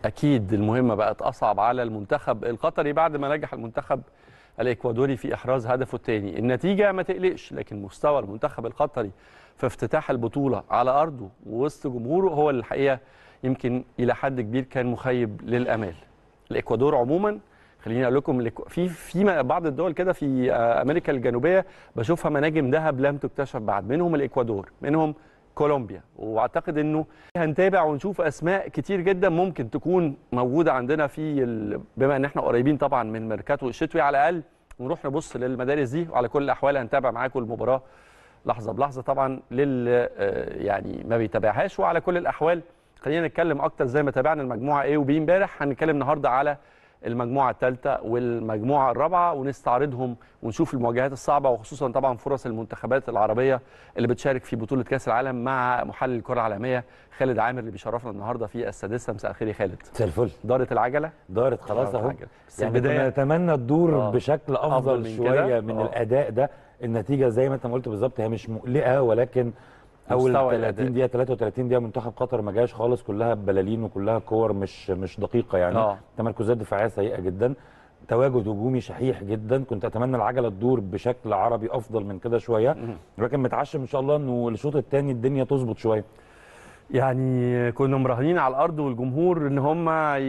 اكيد المهمه بقت اصعب على المنتخب القطري بعد ما نجح المنتخب الاكوادوري في احراز هدفه الثاني النتيجه ما تقلقش لكن مستوى المنتخب القطري في افتتاح البطوله على ارضه ووسط جمهوره هو اللي الحقيقه يمكن الى حد كبير كان مخيب للامال الاكوادور عموما خليني اقول لكم الإكوا- في في بعض الدول كده في آه، امريكا الجنوبيه بشوفها مناجم ذهب لم تكتشف بعد منهم الاكوادور منهم كولومبيا واعتقد انه هنتابع ونشوف اسماء كتير جدا ممكن تكون موجوده عندنا في ال... بما ان احنا قريبين طبعا من ميركاتو الشتوي على الاقل ونروح نبص للمدارس دي وعلى كل الاحوال هنتابع معاكم المباراه لحظه بلحظه طبعا لل آه، يعني ما بيتابعهاش وعلى كل الاحوال خلينا نتكلم اكتر زي ما تابعنا المجموعه A وB امبارح هنتكلم النهارده على المجموعه الثالثه والمجموعه الرابعه ونستعرضهم ونشوف المواجهات الصعبه وخصوصا طبعا فرص المنتخبات العربيه اللي بتشارك في بطوله كاس العالم مع محلل الكره العالميه خالد عامر اللي بيشرفنا النهارده في السادسه مساء الخير يا خالد مساء الفل دارت العجله دارت خلاص دارت اهو العجلة. بس يعني البداية- كنا نتمنى الدور آه. بشكل أفضل افضل من شويه كده. من آه. الاداء ده النتيجه زي ما انت ما قلت بالظبط هي مش مقلقه ولكن اول مستوى 30 الأداء. دقيقه 33 دقيقه منتخب قطر ما جاش خالص كلها بلالين وكلها كور مش مش دقيقه يعني آه. تمركزات دفاعيه سيئه جدا تواجد هجومي شحيح جدا كنت اتمنى العجله تدور بشكل عربي افضل من كده شويه ولكن متعشم ان شاء الله انه الشوط الثاني الدنيا تظبط شويه يعني كنا مراهنين على الارض والجمهور ان هم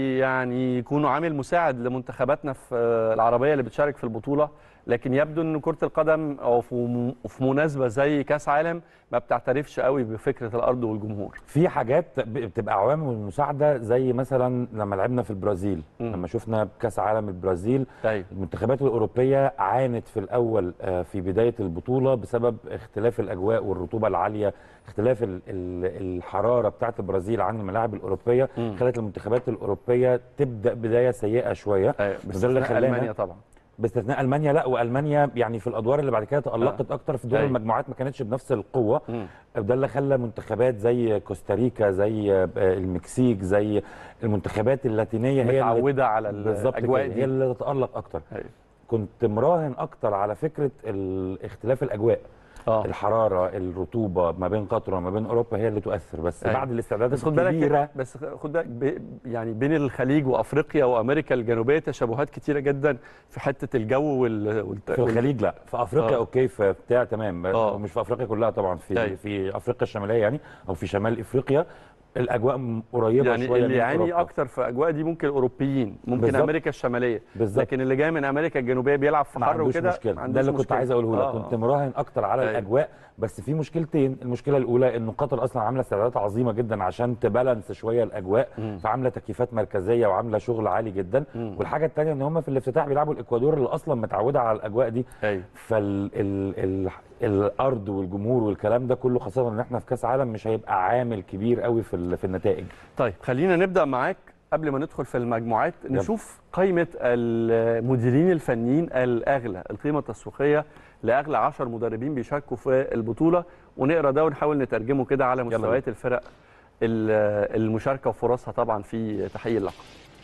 يعني يكونوا عامل مساعد لمنتخباتنا في العربيه اللي بتشارك في البطوله لكن يبدو ان كره القدم او في في مناسبه زي كاس عالم ما بتعترفش قوي بفكره الارض والجمهور في حاجات ب- بتبقى عوامل مساعده زي مثلا لما لعبنا في البرازيل مم. لما شفنا كاس عالم البرازيل طيب المنتخبات الاوروبيه عانت في الاول آه، في بدايه البطوله بسبب اختلاف الاجواء والرطوبه العاليه اختلاف ال- ال- الحراره بتاعه البرازيل عن الملاعب الاوروبيه مم. خلت المنتخبات الاوروبيه تبدا بدايه سيئه شويه أيوة، وده اللي باستثناء خلانا- المانيا طبعا باستثناء المانيا لا والمانيا يعني في الادوار اللي بعد كده تالقت اكتر في دور أيوة. المجموعات ما كانتش بنفس القوه مم. ده اللي خلى منتخبات زي كوستاريكا زي آه، المكسيك زي المنتخبات اللاتينيه هي اللي متعوده على بالظبط الاجواء كده، دي هي اللي تتالق اكتر أيوة. كنت مراهن اكتر على فكره ال- اختلاف الاجواء اه الحراره الرطوبه ما بين قطر وما بين اوروبا هي اللي تؤثر بس أيوة. بعد الاستعدادات بس خد بالك الكبيره بس خد بالك ب- يعني بين الخليج وافريقيا وامريكا الجنوبيه تشابهات كتيره جدا في حته الجو وال, والت... في الخليج لا في افريقيا آه. اوكي في بتاع تمام آه. مش في افريقيا كلها طبعا في أيوة. في افريقيا الشماليه يعني او في شمال افريقيا الاجواء م- قريبه يعني شويه اللي من يعاني أوروبا. اكتر في اجواء دي ممكن الاوروبيين ممكن بالظبط. امريكا الشماليه بالظبط. لكن اللي جاي من امريكا الجنوبيه بيلعب في ما حر عندوش وكده ما مشكله عندوش ده اللي كنت مشكلة. عايز اقوله لك آه. كنت مراهن اكتر على أيوة. الاجواء بس في مشكلتين المشكله الاولى ان قطر اصلا عامله استعدادات عظيمه جدا عشان تبالانس شويه الاجواء مم. فعامله تكييفات مركزيه وعامله شغل عالي جدا مم. والحاجه الثانيه ان هم في الافتتاح بيلعبوا الاكوادور اللي اصلا متعوده على الاجواء دي ايوه فال ال ال الارض والجمهور والكلام ده كله خاصه ان احنا في كاس عالم مش هيبقى عامل كبير قوي في ال- في النتائج طيب خلينا نبدا معاك قبل ما ندخل في المجموعات نشوف قائمه المديرين الفنيين الاغلى القيمه التسويقيه لاغلى 10 مدربين بيشاركوا في البطوله ونقرا ده ونحاول نترجمه كده على بينا. مستويات الفرق ال- المشاركه وفرصها طبعا في تحقيق اللقب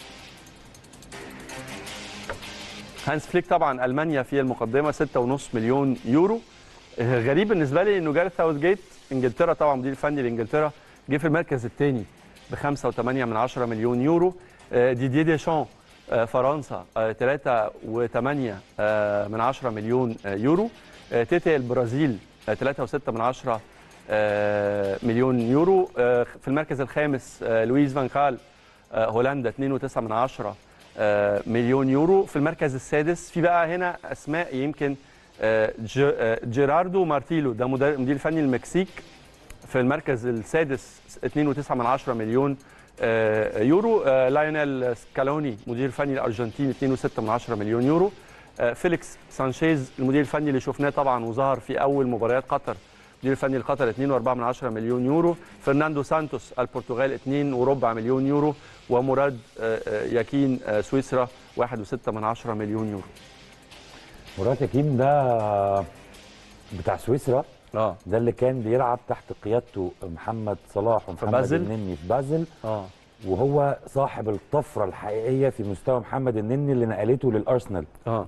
هانس فليك طبعا المانيا في المقدمه 6.5 مليون يورو آه، غريب بالنسبه لي انه جارث ساوث جيت انجلترا طبعا مدير فني لانجلترا جه في المركز الثاني ب 5.8 من 10 مليون يورو آه، ديديه ديشان آه، فرنسا 3.8 من 10 مليون آه، يورو آه، تيتي البرازيل 3.6 من 10 آه، مليون يورو آه، في المركز الخامس آه، لويس فان خال آه، هولندا 2.9 من 10 آه، مليون يورو في المركز السادس في بقى هنا اسماء يمكن آه، ج- آه، جيراردو مارتيلو ده مدير مدير فني المكسيك في المركز السادس 2.9 من 10 مليون آه، يورو آه، لايونيل سكالوني مدير فني الارجنتين 2.6 من 10 مليون يورو آه، فيليكس سانشيز المدير الفني اللي شفناه طبعا وظهر في اول مباريات قطر مدير الفني لقطر 2.4 من 10 مليون يورو فرناندو سانتوس البرتغال 2.4 مليون يورو ومراد آه، آه، ياكين آه، سويسرا 1.6 من 10 مليون يورو مرات يكين ده بتاع سويسرا اه ده اللي كان بيلعب تحت قيادته محمد صلاح ومحمد بازل؟ النني في بازل اه وهو صاحب الطفره الحقيقيه في مستوى محمد النني اللي نقلته للارسنال اه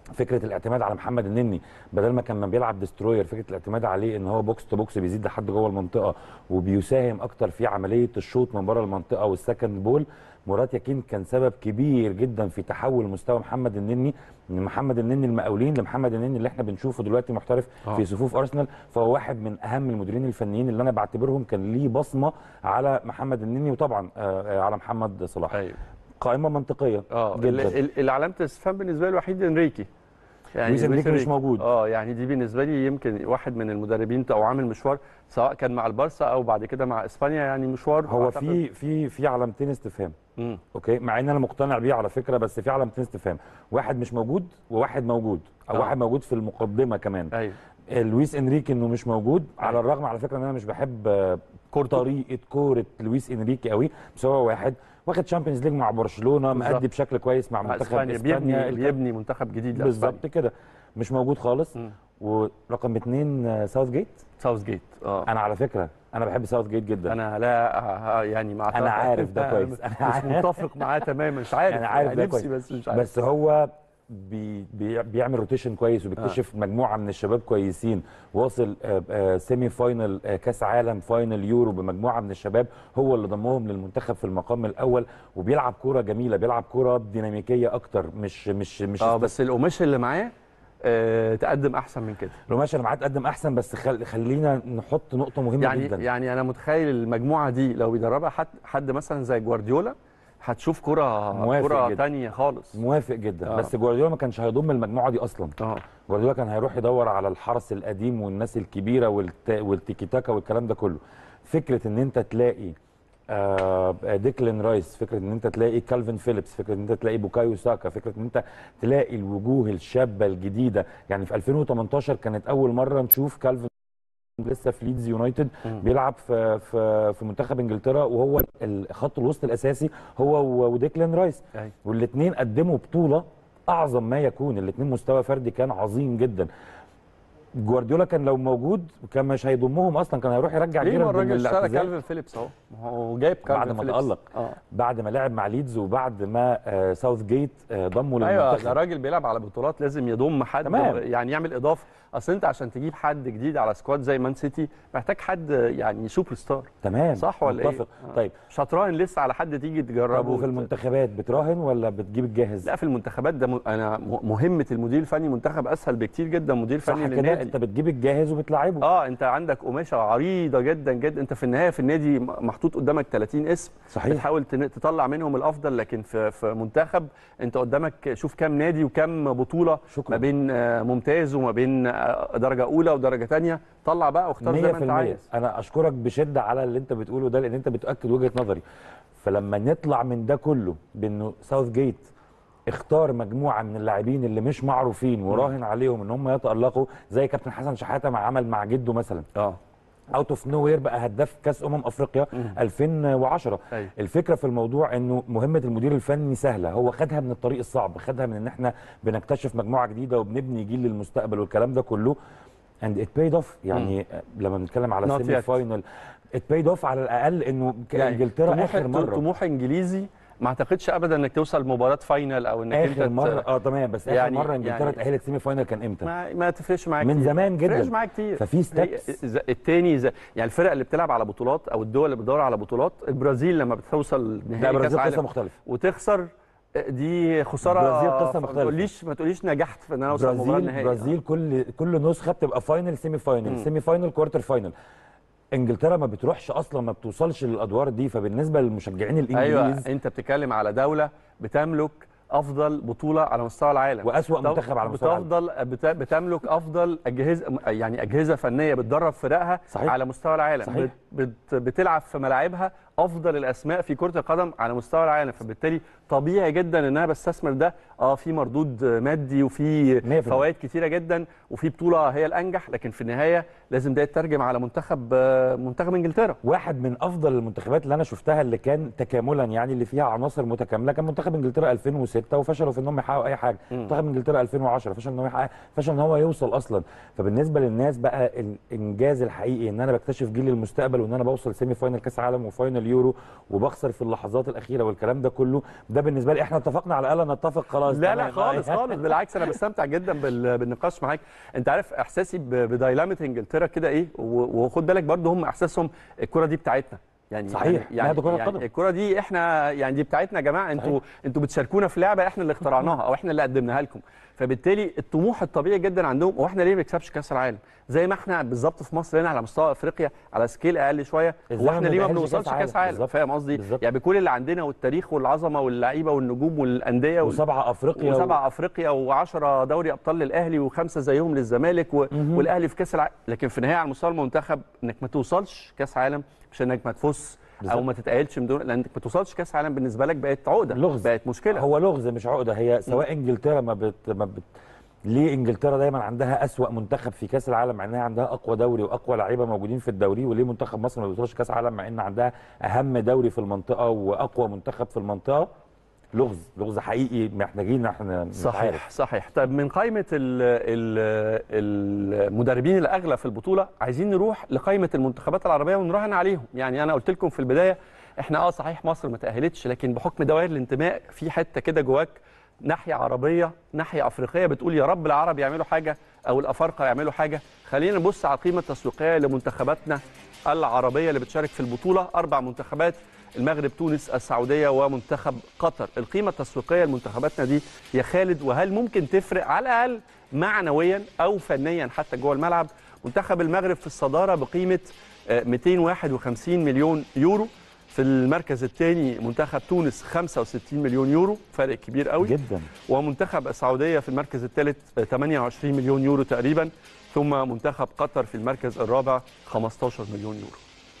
فكره الاعتماد على محمد النني بدل ما كان ما بيلعب ديستروير فكره الاعتماد عليه ان هو بوكس تو بوكس بيزيد لحد جوه المنطقه وبيساهم اكتر في عمليه الشوط من بره المنطقه والسكند بول مراد يكين كان سبب كبير جدا في تحول مستوى محمد النني من محمد النني المقاولين لمحمد النني اللي احنا بنشوفه دلوقتي محترف آه. في صفوف ارسنال فهو واحد من اهم المديرين الفنيين اللي انا بعتبرهم كان ليه بصمه على محمد النني وطبعا آه، آه، على محمد صلاح ايوه قائمه منطقيه اه جدا ال- ال- اللي علامه الاستفهام بالنسبه لي الوحيد انريكي لويس إنريكي مش موجود. اه يعني دي بالنسبه لي يمكن واحد من المدربين او عامل مشوار سواء كان مع البارسا او بعد كده مع اسبانيا يعني مشوار هو أعتقد- في في في علامتين استفهام مم. اوكي مع ان انا مقتنع بيه على فكره بس في علامتين استفهام واحد مش موجود وواحد موجود او آه. واحد موجود في المقدمه كمان ايوه لويس انريكي انه مش موجود على الرغم على فكره ان انا مش بحب آه، طريقه كوره لويس انريكي قوي بس هو واحد واخد شامبيونز ليج مع برشلونه بالظبط. مأدي بشكل كويس مع مع منتخب اسبانيا اسبانيا بيبني الك- بيبني منتخب جديد لاسبانيا بالظبط كده مش موجود خالص مم. ورقم اثنين آه، ساوث جيت ساوث جيت اه انا على فكره انا بحب ساوث جيت جدا انا لا آه، يعني مع أنا عارف ده كويس. أنا مش عارف. متفق معاه تماما مش عارف أنا عارف يعني ده نفسي كويس. بس مش عارف بس هو بي بي بيعمل روتيشن كويس وبيكتشف آه. مجموعه من الشباب كويسين واصل آه آه سيمي فاينل آه كاس عالم فاينل يورو بمجموعه من الشباب هو اللي ضمهم للمنتخب في المقام الاول وبيلعب كوره جميله بيلعب كوره ديناميكيه اكتر مش مش مش اه بس القماش اللي معاه آه تقدم احسن من كده القماش اللي معاه تقدم احسن بس خل... خلينا نحط نقطه مهمه يعني جدا يعني انا متخيل المجموعه دي لو بيدربها حد حد مثلا زي جوارديولا هتشوف كره موافق كره جدا. تانية خالص موافق جدا آه. آه. بس جوارديولا ما كانش هيضم المجموعه دي اصلا اه جوارديولا كان هيروح يدور على الحرس القديم والناس الكبيره والت... والتيكي تاكا والكلام ده كله فكره ان انت تلاقي آه ديكلين رايس فكره ان انت تلاقي كالفين فيليبس فكره ان انت تلاقي بوكايو ساكا فكره ان انت تلاقي الوجوه الشابه الجديده يعني في 2018 كانت اول مره نشوف كالفين لسه في ليدز يونايتد مم. بيلعب في في في منتخب انجلترا وهو ال- خط الوسط الاساسي هو و- وديكلين رايس أيوة. والاثنين قدموا بطوله اعظم ما يكون الاثنين مستوى فردي كان عظيم جدا جوارديولا كان لو موجود كان مش هيضمهم اصلا كان هيروح يرجع ليه ما جيرارد الراجل اشترى للاعتزال كالفين فيليبس اهو ما هو جايب كالفين بعد ما فيليبس. تألق. اه بعد ما لعب مع ليدز وبعد ما آه، ساوث جيت آه، ضمه ايوه ده للمنتخب راجل بيلعب على بطولات لازم يضم حد تمام. يعني يعمل اضافه اصل انت عشان تجيب حد جديد على سكواد زي مان سيتي محتاج حد يعني سوبر ستار تمام صح ولا متفق. ايه؟ آه. طيب مش هتراهن لسه على حد تيجي تجربه طب وفي وت- المنتخبات بتراهن ولا بتجيب الجاهز؟ لا في المنتخبات ده م... انا م- مهمه المدير الفني منتخب اسهل بكتير جدا مدير صح فني كده للنادي انت بتجيب الجاهز وبتلعبه اه انت عندك قماشه عريضه جدا جدا انت في النهايه في النادي م- محطوط قدامك 30 اسم صحيح بتحاول تن- تطلع منهم الافضل لكن في في منتخب انت قدامك شوف كام نادي وكام بطوله شكراً. ما بين آه، ممتاز وما بين آه، درجه اولى ودرجه ثانيه طلع بقى واختار زي ما انت 100% عايز انا اشكرك بشده على اللي انت بتقوله ده لان انت بتاكد وجهه نظري فلما نطلع من ده كله بانه ساوث جيت اختار مجموعه من اللاعبين اللي مش معروفين وراهن عليهم ان هم يتالقوا زي كابتن حسن شحاته ما عمل مع جده مثلا اه اوت اوف نو وير بقى هداف كاس امم افريقيا 2010 ايوه الفكره في الموضوع انه مهمه المدير الفني سهله هو خدها من الطريق الصعب خدها من ان احنا بنكتشف مجموعه جديده وبنبني جيل للمستقبل والكلام ده كله اند ات بايد اوف يعني لما بنتكلم على Not سيمي yet. فاينل ات بايد اوف على الاقل انه يعني انجلترا طموح- اخر مره طموح انجليزي ما اعتقدش ابدا انك توصل مباراه فاينل او انك اخر انت مره ت- اه تمام بس اخر يعني- مره انجلترا يعني- اتاهلت سيمي فاينل كان امتى؟ ما, ما تفرقش معاك من كتير. زمان جدا. تفرقش معاك كتير ففي هي- ستيبس ز- التاني ز... يعني الفرق اللي بتلعب على بطولات او الدول اللي بتدور على بطولات البرازيل لما بتوصل لا نهائي كاس برازيل قصه عالم مختلفه وتخسر دي خساره البرازيل قصة ف- مختلفة. ما تقوليش ما تقوليش نجحت في ان انا اوصل المباراه برازيل النهائيه برازيل كل كل نسخه بتبقى فاينل سيمي فاينل مم. سيمي فاينل كوارتر فاينل انجلترا ما بتروحش اصلا ما بتوصلش للادوار دي فبالنسبه للمشجعين ايوه الانجليز انت بتتكلم على دوله بتملك افضل بطوله على مستوى العالم واسوا بتف- منتخب على مستوى العالم بتفضل بت- بتملك افضل اجهزه يعني اجهزه فنيه بتدرب فرقها صحيح. على مستوى العالم صحيح. بت بت بتلعب في ملاعبها افضل الاسماء في كره القدم على مستوى العالم فبالتالي طبيعي جدا ان انا بستثمر ده اه في مردود مادي وفي 100%. فوائد كتيره جدا وفي بطوله هي الانجح لكن في النهايه لازم ده يترجم على منتخب آه، منتخب انجلترا واحد من افضل المنتخبات اللي انا شفتها اللي كان تكاملا يعني اللي فيها عناصر متكامله كان منتخب انجلترا 2006 وفشلوا في انهم يحققوا اي حاجه مم. منتخب انجلترا 2010 فشل ان هو يحقق فشل ان هو يوصل اصلا فبالنسبه للناس بقى الانجاز الحقيقي ان انا بكتشف جيل المستقبل وان انا بوصل سيمي فاينل كاس عالم وفاينل اليورو وبخسر في اللحظات الاخيره والكلام ده كله ده بالنسبه لي احنا اتفقنا على الاقل نتفق خلاص لا لا تمام. خالص خالص بالعكس انا بستمتع جدا بال- بالنقاش معاك انت عارف احساسي ب- بدايلامه انجلترا كده ايه و- وخد بالك برضو هم احساسهم الكره دي بتاعتنا يعني صحيح. لا، يعني, ده كرة يعني قدم. الكره دي احنا يعني دي بتاعتنا يا جماعه انتوا انتوا بتشاركونا في لعبه احنا اللي اخترعناها او احنا اللي قدمناها لكم فبالتالي الطموح الطبيعي جدا عندهم هو احنا ليه ما بنكسبش كاس العالم زي ما احنا بالظبط في مصر هنا على مستوى افريقيا على سكيل اقل شويه إزاي هو ما احنا ليه ما بنأهلش بنوصلش كأس كاس عالم؟ عالم بالظبط. فاهم قصدي بالظبط. يعني بكل اللي عندنا والتاريخ والعظمه واللعيبه والنجوم والانديه وال... وسبعه افريقيا و- وسبع افريقيا و10 دوري ابطال للاهلي وخمسه زيهم للزمالك و... والاهلي في كاس العالم لكن في النهايه على مستوى المنتخب انك ما توصلش كاس عالم مش انك ما تفوز او بالظبط. ما تتاهلش من دون لانك ما توصلش كاس عالم بالنسبه لك بقت عقده لغز. بقت مشكله هو لغز مش عقده هي سواء انجلترا ما بت, ما بت ليه انجلترا دايما عندها اسوا منتخب في كاس العالم مع انها عندها اقوى دوري واقوى لعيبه موجودين في الدوري وليه منتخب مصر ما بيوصلش كاس عالم مع ان عندها اهم دوري في المنطقه واقوى منتخب في المنطقه لغز لغز حقيقي محتاجين احنا مش صحيح عارف. صحيح طيب من قائمه ال ال المدربين الاغلى في البطوله عايزين نروح لقائمه المنتخبات العربيه ونراهن عليهم يعني انا قلت لكم في البدايه احنا اه صحيح مصر ما تاهلتش لكن بحكم دوائر الانتماء في حته كده جواك ناحيه عربيه ناحيه افريقيه بتقول يا رب العرب يعملوا حاجه او الافارقه يعملوا حاجه خلينا نبص على القيمه التسويقيه لمنتخباتنا العربيه اللي بتشارك في البطوله اربع منتخبات المغرب تونس السعوديه ومنتخب قطر القيمه التسويقيه لمنتخباتنا دي يا خالد وهل ممكن تفرق على الاقل معنويا او فنيا حتى جوه الملعب منتخب المغرب في الصداره بقيمه آه، 251 مليون يورو في المركز الثاني منتخب تونس 65 مليون يورو فرق كبير قوي جدا ومنتخب السعوديه في المركز الثالث 28 مليون يورو تقريبا ثم منتخب قطر في المركز الرابع 15 مليون يورو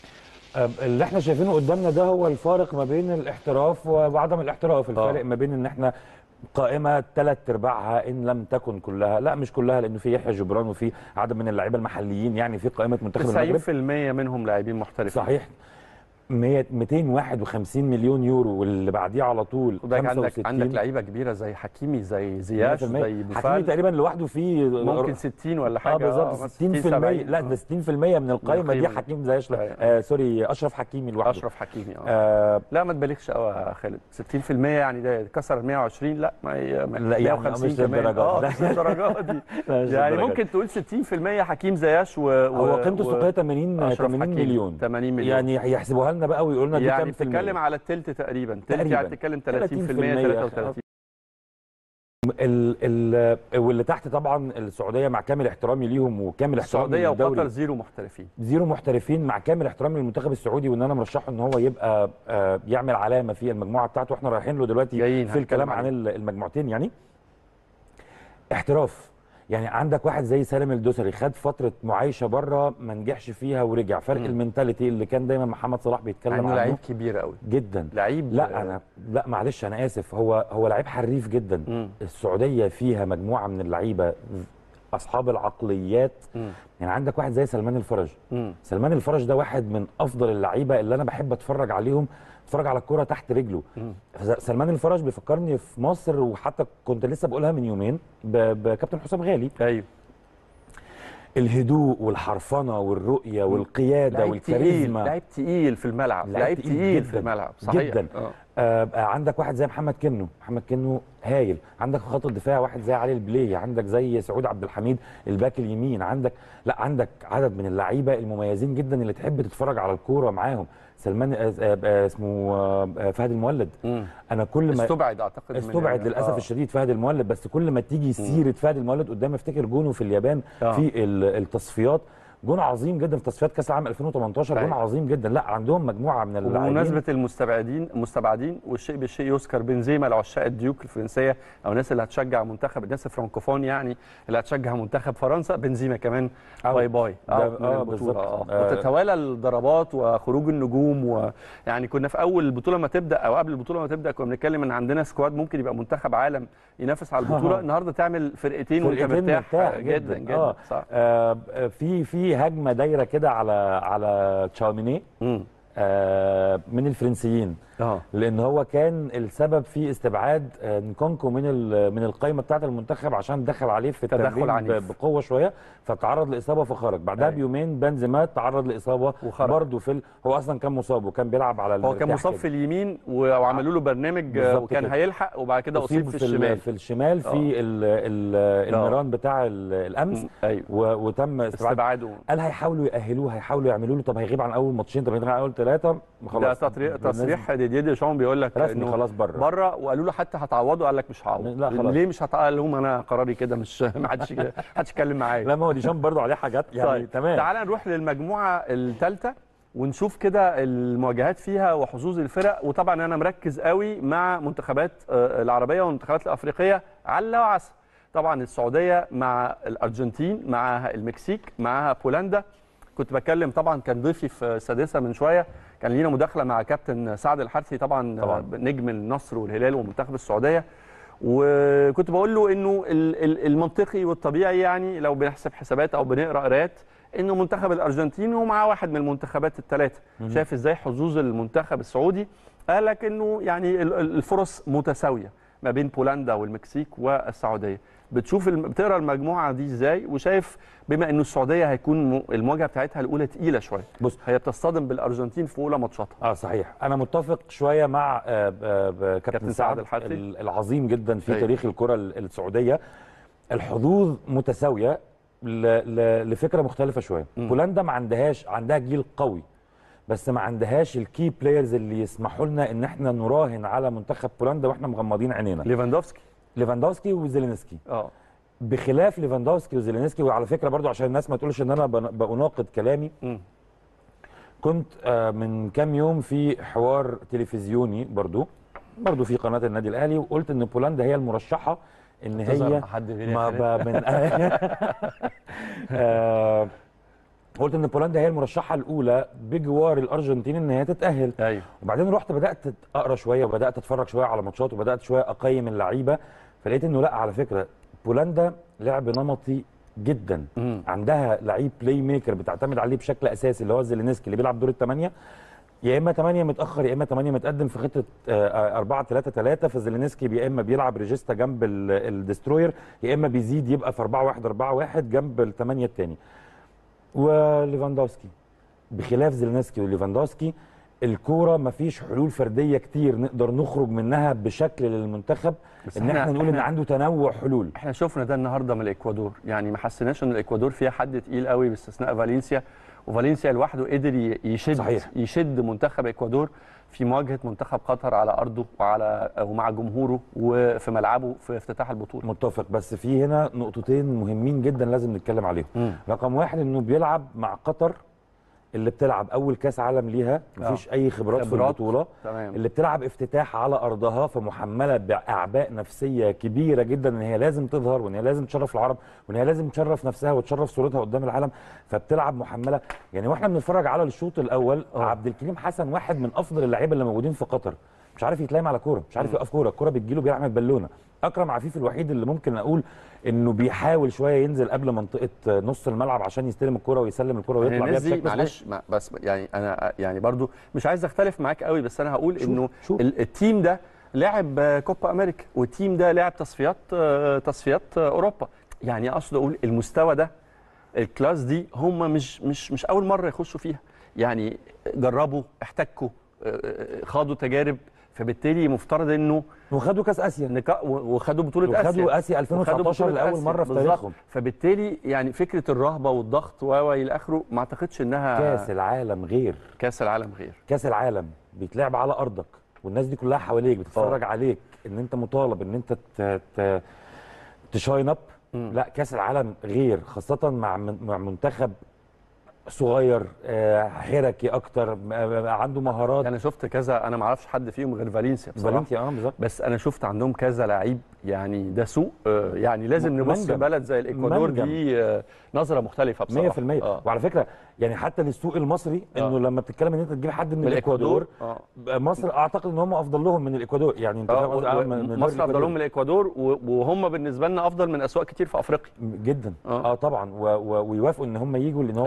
أم، اللي احنا شايفينه قدامنا ده هو الفارق ما بين الاحتراف وعدم الاحتراف الفارق آه. ما بين ان احنا قائمه ثلاث ارباعها ان لم تكن كلها لا مش كلها لانه في يحيى جبران وفي عدد من اللعيبه المحليين يعني في قائمه منتخب المغرب 90% منهم لاعبين محترفين صحيح 100 251 مليون يورو واللي بعديه على طول خد بالك عندك 65 عندك لعيبه كبيره زي حكيمي زي زياش 100%. زي حكيمي بوفال تقريبا لوحده فيه ممكن 60 ولا حاجه اه بالظبط مثلا 60% 70. لا ده 60% من القائمه دي القيمة. حكيم زياش أيوة. آه سوري اشرف حكيمي لوحده اشرف حكيمي اه آه لا ما تبالغش قوي يا خالد 60% يعني ده كسر 120 لا ما هي ما- لا، يعني 150 مش كمان للدرجة اه دي. مش للدرجه دي لا، مش يعني للدرجة ممكن تقول 60% حكيم زياش و, و هو قيمته و- السوقيه 80 أشرف 80 حكيمي. مليون 80 مليون يعني يحسبوها لنا بقى ويقولوا لنا دي يعني كام في المية بتتكلم على التلت تقريبا تلت تقريباً. يعني بتتكلم 30% 30% 33 ال ال واللي تحت طبعا السعوديه مع كامل احترامي ليهم وكامل احترامي السعوديه للدوري وقطر زيرو محترفين زيرو محترفين مع كامل احترامي للمنتخب السعودي وان انا مرشحه ان هو يبقى آه، يعمل علامه في المجموعه بتاعته واحنا رايحين له دلوقتي جايين في الكلام هنتكلم عن ال- المجموعتين يعني احتراف يعني عندك واحد زي سالم الدوسري خد فتره معايشه بره ما نجحش فيها ورجع فرق مم. المنتاليتي اللي كان دايما محمد صلاح بيتكلم عنه عنه لعيب كبير قوي جدا لعيب لا انا لا معلش انا اسف هو هو لعيب حريف جدا مم. السعوديه فيها مجموعه من اللعيبه اصحاب العقليات مم. يعني عندك واحد زي سلمان الفرج مم. سلمان الفرج ده واحد من افضل اللعيبه اللي انا بحب اتفرج عليهم اتفرج على الكره تحت رجله مم. سلمان الفرج بيفكرني في مصر وحتى كنت لسه بقولها من يومين ب- بكابتن حسام غالي ايوه الهدوء والحرفنه والرؤيه والقياده لعيب تقيل والكاريزما لعيب تقيل في الملعب لعيب لعيب تقيل تقيل في جداً. الملعب صحيح جداً. آه. آه آه، عندك واحد زي محمد كنو محمد كنو هايل عندك في خط الدفاع واحد زي علي البليه عندك زي سعود عبد الحميد الباك اليمين عندك لا عندك عدد من اللعيبه المميزين جدا اللي تحب تتفرج على الكوره معاهم سلمان آه آه آه اسمه آه آه، فهد المولد مم. انا كل ما استبعد اعتقد من- استبعد للاسف آه. الشديد فهد المولد بس كل ما تيجي سيره فهد المولد قدامي افتكر جونه في اليابان آه. في ال- التصفيات جون عظيم جدا في تصفيات كاس العالم 2018 جون أيوة. عظيم جدا لا عندهم مجموعه من اللاعبين وبمناسبه المستبعدين المستبعدين والشيء بالشيء يذكر بنزيما لعشاق الديوك الفرنسيه او الناس اللي هتشجع منتخب الناس الفرنكوفون يعني اللي هتشجع منتخب فرنسا بنزيما كمان أو. باي باي ده- آه، من آه، البطولة، بالظبط. آه. آه. وتتوالى الضربات وخروج النجوم ويعني كنا في اول البطوله ما تبدا او قبل البطوله ما تبدا كنا بنتكلم ان عندنا سكواد ممكن يبقى منتخب عالم ينافس على البطوله آه. النهارده تعمل فرقتين وانت فرقتين مرتاح مرتاح جدا جدا آه. صح آه آه، في في هجمه دايره كده على على تشاوميني مم. آه من الفرنسيين اه لان هو كان السبب في استبعاد آه، نكونكو من ال- من القائمه بتاعه المنتخب عشان دخل عليه في تدخل التمرين عنيف. ب- بقوه شويه فتعرض لاصابه فخرج بعدها أيوة. بيومين بنزيما تعرض لاصابه وخرج. برضه في ال... هو اصلا كان مصاب وكان بيلعب على هو كان المرتاح مصاب كده. في اليمين و- وعملوا له برنامج آه، بالظبط وكان كده. هيلحق وبعد كده اصيب في ال- الشمال في الشمال في آه. ال... ال... الميران بتاع ال- الامس م- ايوه و... وتم استبعاد استبعاده قال هيحاولوا يأهلوه هيحاولوا يعملوا له طب هيغيب عن اول ماتشين طب هيغيب عن اول ثلاثه ده خلاص تصريح بالنسبة- تصريح ديديer ديشام بيقول لك رسمي انه خلاص بره بره وقالوا له حتى هتعوضه قال لك مش هعوض لا خلاص. ليه مش هتعوض قال لهم انا قراري كده مش ما حدش ما حدش يتكلم معايا لا ما هو ديشام برضه عليه حاجات يعني طيب تمام تعال نروح للمجموعه الثالثه ونشوف كده المواجهات فيها وحظوظ الفرق وطبعا انا مركز قوي مع منتخبات آه، العربيه والمنتخبات الافريقيه على وعسى طبعا السعوديه مع الارجنتين معاها المكسيك معاها بولندا كنت بتكلم طبعا كان ضيفي في السادسه من شويه كان لينا مداخله مع كابتن سعد الحرثي طبعا, طبعاً. طبعا. نجم النصر والهلال ومنتخب السعوديه وكنت بقول له انه ال- ال- المنطقي والطبيعي يعني لو بنحسب حسابات او بنقرا قراءات انه منتخب الارجنتين ومعاه واحد من المنتخبات الثلاثه شايف ازاي حظوظ المنتخب السعودي قال لك انه يعني ال- ال- الفرص متساويه ما بين بولندا والمكسيك والسعوديه بتشوف الم... بتقرا المجموعه دي ازاي وشايف بما انه السعوديه هيكون م- المواجهه بتاعتها الاولى تقيله شويه بص هي بتصطدم بالارجنتين في اولى ماتشاتها اه صحيح انا متفق شويه مع آه، آه، آه، كابتن كابتن سعد سعد الحرثي. ال- العظيم جدا في أيوة. تاريخ الكره ال- السعوديه الحظوظ متساويه ل- ل- لفكره مختلفه شويه مم. بولندا ما عندهاش عندها جيل قوي بس ما عندهاش الكي بلايرز اللي يسمحوا لنا ان احنا نراهن على منتخب بولندا واحنا مغمضين عينينا ليفاندوفسكي ليفاندوفسكي وزيلينسكي اه بخلاف ليفاندوفسكي وزيلينسكي وعلى فكره برضو عشان الناس ما تقولش ان انا بن- بناقض كلامي مم. كنت آه، من كام يوم في حوار تلفزيوني برضو برضو في قناه النادي الاهلي وقلت ان بولندا هي المرشحه ان تظهر هي مع حد غيري ما يا خالد. ب- من آه، قلت ان بولندا هي المرشحه الاولى بجوار الارجنتين ان هي تتاهل ايوه وبعدين رحت بدات اقرا شويه وبدات اتفرج شويه على ماتشات وبدات شويه اقيم اللعيبه فلقيت انه لا على فكره بولندا لعب نمطي جدا مم. عندها لعيب بلاي ميكر بتعتمد عليه بشكل اساسي اللي هو زيلينسكي اللي بيلعب دور الثمانيه يا اما 8 متاخر يا اما 8 متقدم في خطه 4 3 3 فزيلينسكي يا اما بيلعب ريجيستا جنب ال- الدستروير يا اما بيزيد يبقى في 4 1 4 1 جنب الثمانيه الثاني وليفاندوفسكي بخلاف زيلينسكي وليفاندوفسكي الكوره مفيش حلول فرديه كتير نقدر نخرج منها بشكل للمنتخب بس ان إحنا- احنا نقول ان إحنا- عنده تنوع حلول احنا شفنا ده النهارده من الاكوادور يعني ما حسيناش ان الاكوادور فيها حد تقيل قوي باستثناء فالنسيا وفالنسيا لوحده قدر ي- يشد صحيح. يشد منتخب اكوادور في مواجهه منتخب قطر على ارضه وعلى ومع جمهوره وفي ملعبه في افتتاح البطوله متفق بس في هنا نقطتين مهمين جدا لازم نتكلم عليهم مم. رقم واحد انه بيلعب مع قطر اللي بتلعب اول كاس عالم ليها مفيش اي خبرات, في خبرات. البطوله تمام اللي بتلعب افتتاح على ارضها فمحمله باعباء نفسيه كبيره جدا ان هي لازم تظهر وان هي لازم تشرف العرب وان هي لازم تشرف نفسها وتشرف صورتها قدام العالم فبتلعب محمله يعني واحنا بنتفرج على الشوط الاول آه. عبد الكريم حسن واحد من افضل اللعيبه اللي موجودين في قطر مش عارف يتلايم على كوره مش عارف يوقف كوره الكوره بتجيله بيعمل بالونه اكرم عفيف الوحيد اللي ممكن اقول انه بيحاول شويه ينزل قبل منطقه نص الملعب عشان يستلم الكوره ويسلم الكوره ويطلع بيها الناس دي بشكل صحيح. معلش ما- بس يعني انا يعني برضو مش عايز اختلف معاك قوي بس انا هقول شوف- انه شوف. ال- التيم ده لعب آه، كوبا امريكا والتيم ده لعب تصفيات آه، تصفيات آه، اوروبا يعني اقصد اقول المستوى ده الكلاس دي هم مش مش مش اول مره يخشوا فيها يعني جربوا احتكوا آه، آه، خاضوا تجارب فبالتالي مفترض انه وخدوا كاس اسيا نكا- وخدوا بطوله اسيا وخدوا اسيا 2019 بطولة لاول آسيا. مره في بالظبط. تاريخهم فبالتالي يعني فكره الرهبه والضغط و و الى اخره ما اعتقدش انها كاس العالم غير كاس العالم غير كاس العالم بيتلعب على ارضك والناس دي كلها حواليك بتتفرج عليك ان انت مطالب ان انت ت- ت- تشاين اب مم. لا كاس العالم غير خاصه مع من- مع منتخب صغير آه، حركي اكتر م- آه، عنده مهارات انا شفت كذا انا ما اعرفش حد فيهم غير فالنسيا بصراحه فالنسيا اه بالظبط بس انا شفت عندهم كذا لعيب يعني ده سوق آه، يعني لازم نبص منجم. لبلد زي الاكوادور منجم. دي آه، نظره مختلفه بصراحه 100% آه. وعلى فكره يعني حتى للسوق المصري آه. انه لما بتتكلم ان انت تجيب حد من, من الاكوادور اه مصر اعتقد ان هم افضل لهم من الاكوادور يعني انت آه، فاهم قصدي؟ آه، و- من- من دوري مصر افضل الإكوادور. لهم من الاكوادور و- وهم بالنسبه لنا افضل من اسواق كتير في افريقيا جدا آه. اه, طبعا و و ويوافقوا ان هم يجوا لان هو أيوة. فعلا زي ما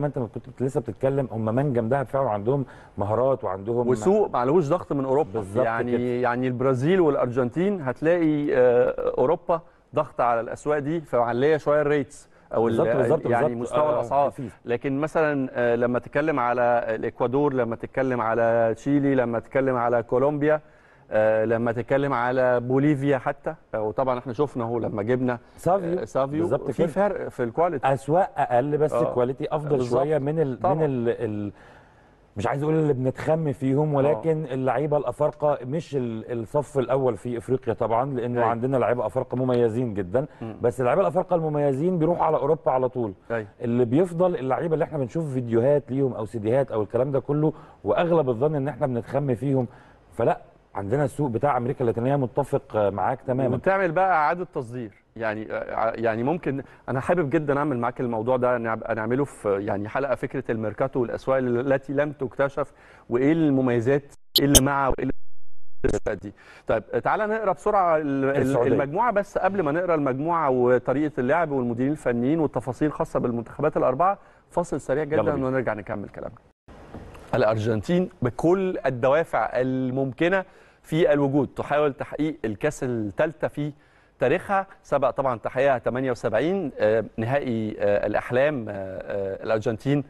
ما انت كنت لسه بتتكلم هم منجم دهب فعلا عندهم مهارات وعندهم وسوق معلوش ضغط من اوروبا بالظبط يعني كده. يعني البرازيل والارجنتين هتلاقي آه، اوروبا ضغط على الاسواق دي فمعليه شويه الريتس او ال- بالظبط بالظبط يعني بالظبط. مستوى آه، الاسعار في- لكن مثلا آه، لما تتكلم على الاكوادور لما تتكلم على تشيلي لما تتكلم على كولومبيا آه، لما تتكلم على بوليفيا حتى آه، وطبعا احنا شفنا اهو لما جبنا سافيو آه، سافيو بالظبط في كده. فرق في الكواليتي اسواق اقل بس آه. كواليتي افضل بالظبط. شويه من ال طبعاً. من ال ال مش عايز اقول اللي بنتخم فيهم ولكن اللعيبه الافارقه مش ال- الصف الاول في افريقيا طبعا لانه أيوة. عندنا لعيبه افارقه مميزين جدا مم. بس اللعيبه الافارقه المميزين بيروحوا على اوروبا على طول أيوة. اللي بيفضل اللعيبه اللي احنا بنشوف فيديوهات ليهم او سيديهات او الكلام ده كله واغلب الظن ان احنا بنتخم فيهم فلا عندنا السوق بتاع امريكا اللاتينيه متفق معاك تماما وتعمل بقى اعاده تصدير يعني يعني ممكن انا حابب جدا اعمل معاك الموضوع ده نعب- نعمله في يعني حلقه فكره الميركاتو والاسواق التي لم تكتشف وايه المميزات ايه اللي مع وايه اللي الأسواق دي طيب تعالى نقرا بسرعه ال- ال- السعودية. المجموعه بس قبل ما نقرا المجموعه وطريقه اللعب والمديرين الفنيين والتفاصيل الخاصه بالمنتخبات الاربعه فاصل سريع يلا جدا بينا. ونرجع نكمل كلامنا الارجنتين بكل الدوافع الممكنه في الوجود تحاول تحقيق الكاس الثالثه في تاريخها سبق طبعا تحقيقها 78 آه، نهائي آه، الاحلام آه، آه، الارجنتين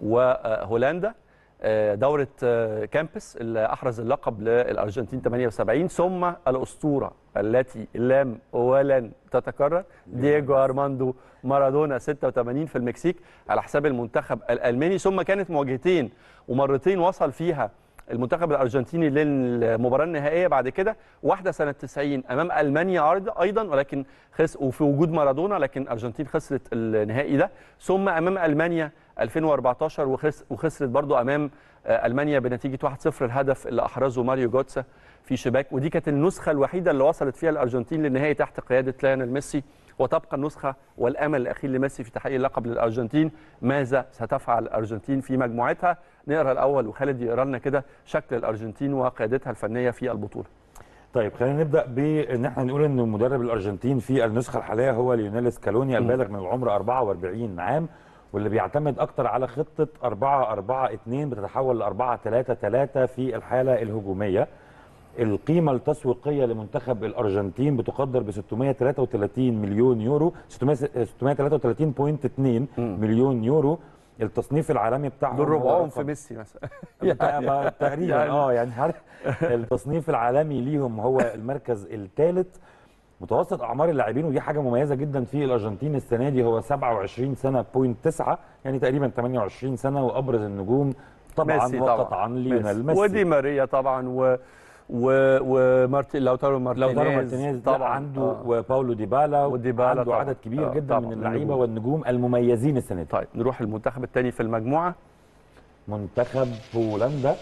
وهولندا آه، دوره آه، كامبس اللي احرز اللقب للارجنتين 78 ثم الاسطوره التي لم ولن تتكرر دييجو ارماندو مارادونا 86 في المكسيك على حساب المنتخب الالماني ثم كانت مواجهتين ومرتين وصل فيها المنتخب الارجنتيني للمباراه النهائيه بعد كده واحده سنه 90 امام المانيا أيض- ايضا ولكن خس وفي وجود مارادونا لكن الارجنتين خسرت النهائي ده ثم امام المانيا 2014 وخس وخسرت برضو امام آه، المانيا بنتيجه 1-0 الهدف اللي احرزه ماريو جوتسا في شباك ودي كانت النسخه الوحيده اللي وصلت فيها الارجنتين للنهائي تحت قياده ليونيل ميسي وتبقى النسخه والامل الاخير لميسي في تحقيق اللقب للارجنتين ماذا ستفعل الارجنتين في مجموعتها نقرا الاول وخالد يقرا لنا كده شكل الارجنتين وقيادتها الفنيه في البطوله طيب خلينا نبدا بان احنا نقول ان مدرب الارجنتين في النسخه الحاليه هو ليونيل سكالوني البالغ من العمر 44 عام واللي بيعتمد اكتر على خطه 4 4 2 بتتحول ل 4 3 3 في الحاله الهجوميه القيمة التسويقية لمنتخب الأرجنتين بتقدر ب 633 مليون يورو 633.2 مليون يورو التصنيف العالمي بتاعهم دول هو ربعهم رقم- في ميسي مثلا يعني تقريبا يعني- اه يعني عارف التصنيف العالمي ليهم هو المركز الثالث متوسط اعمار اللاعبين ودي حاجه مميزه جدا في الارجنتين السنه دي هو 27 سنه بوينت 9 يعني تقريبا 28 سنه وابرز النجوم طبعا ميسي وقطعا ليونيل ميسي ودي ماريا طبعا و و ومارتن لوتارو مارتينيز لو مارتينيز طبعا طبعا عنده آه. وباولو ديبالا وديبالا عنده طبعاً. عدد كبير آه، جدا طبعاً من اللعيبه النجوم. والنجوم المميزين السنه دي طيب نروح المنتخب الثاني في المجموعه منتخب بولندا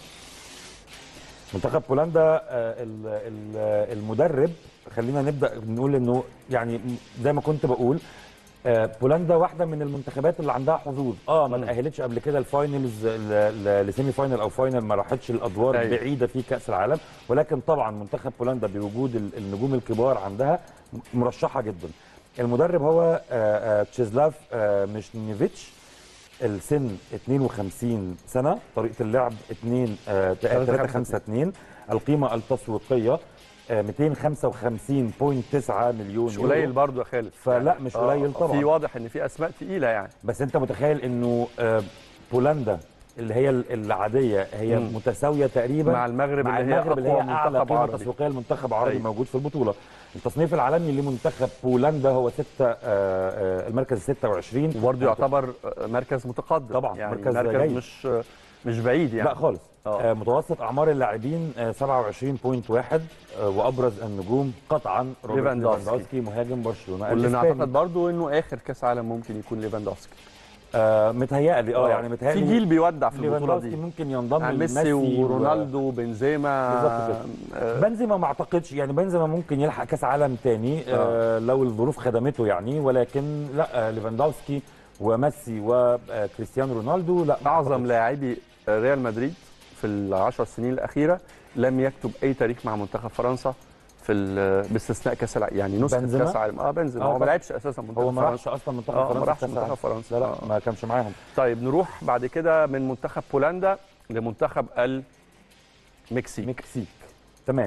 منتخب بولندا آه، ال- ال- المدرب خلينا نبدا نقول انه يعني زي ما كنت بقول آه، بولندا واحده من المنتخبات اللي عندها حظوظ اه ما مم. تاهلتش قبل كده الفاينلز ل- ل- لسيمي فاينل او فاينل ما راحتش الادوار أيوة. بعيده في كاس العالم ولكن طبعا منتخب بولندا بوجود ال- النجوم الكبار عندها مرشحه جدا المدرب هو آه، آه، تشيزلاف آه، مشنيفيتش السن 52 سنه طريقه اللعب 2 3 5 2 القيمه التسويقيه آه، 255.9 مليون مش يورو. قليل برضه يا خالد فلا، مش آه، قليل طبعاً. في واضح ان في اسماء تقيله يعني بس انت متخيل انه آه، بولندا اللي هي ال- العاديه هي مم. متساويه تقريبا مع المغرب مع اللي هي المغرب اللي اقوى هي اعلى منتخب قيمه عربي تسويقيه لمنتخب عربي أيوة. موجود في البطوله التصنيف العالمي لمنتخب بولندا هو 6 المركز 26 وبرضه يعتبر مركز متقدم طبعاً، يعني مركز مركز جيد. مش مش بعيد يعني لا خالص آه. آه متوسط اعمار اللاعبين آه 27.1 آه وابرز النجوم قطعا روبرت ليفاندوفسكي. ليفاندوفسكي مهاجم برشلونه واللي الإسباني. نعتقد برضه انه اخر كاس عالم ممكن يكون ليفاندوفسكي آه متهيألي اه يعني متهيألي في جيل بيودع في البطوله ليفاندوفسكي دي ممكن ينضم يعني لميسي ميسي و- ورونالدو بنزيما بالظبط آه، بنزيما ما اعتقدش يعني بنزيما ممكن يلحق كاس عالم تاني آه لو الظروف خدمته يعني ولكن لا آه ليفاندوفسكي وميسي وكريستيانو رونالدو لا ما اعظم أعتقدش. لاعبي ريال مدريد في العشر سنين الاخيره لم يكتب اي تاريخ مع منتخب فرنسا في ال- باستثناء كاس العالم يعني نسخه بنزيما؟ كاس العالم اه بنزيما آه هو ما طبعا. لعبش اساسا منتخب هو ما فرنسا راحش اصلا منتخب اه فرنسا ما راحش في كأس منتخب العالم. فرنسا لا لا آه. ما كانش معاهم طيب نروح بعد كده من منتخب بولندا لمنتخب المكسيك مكسيك تمام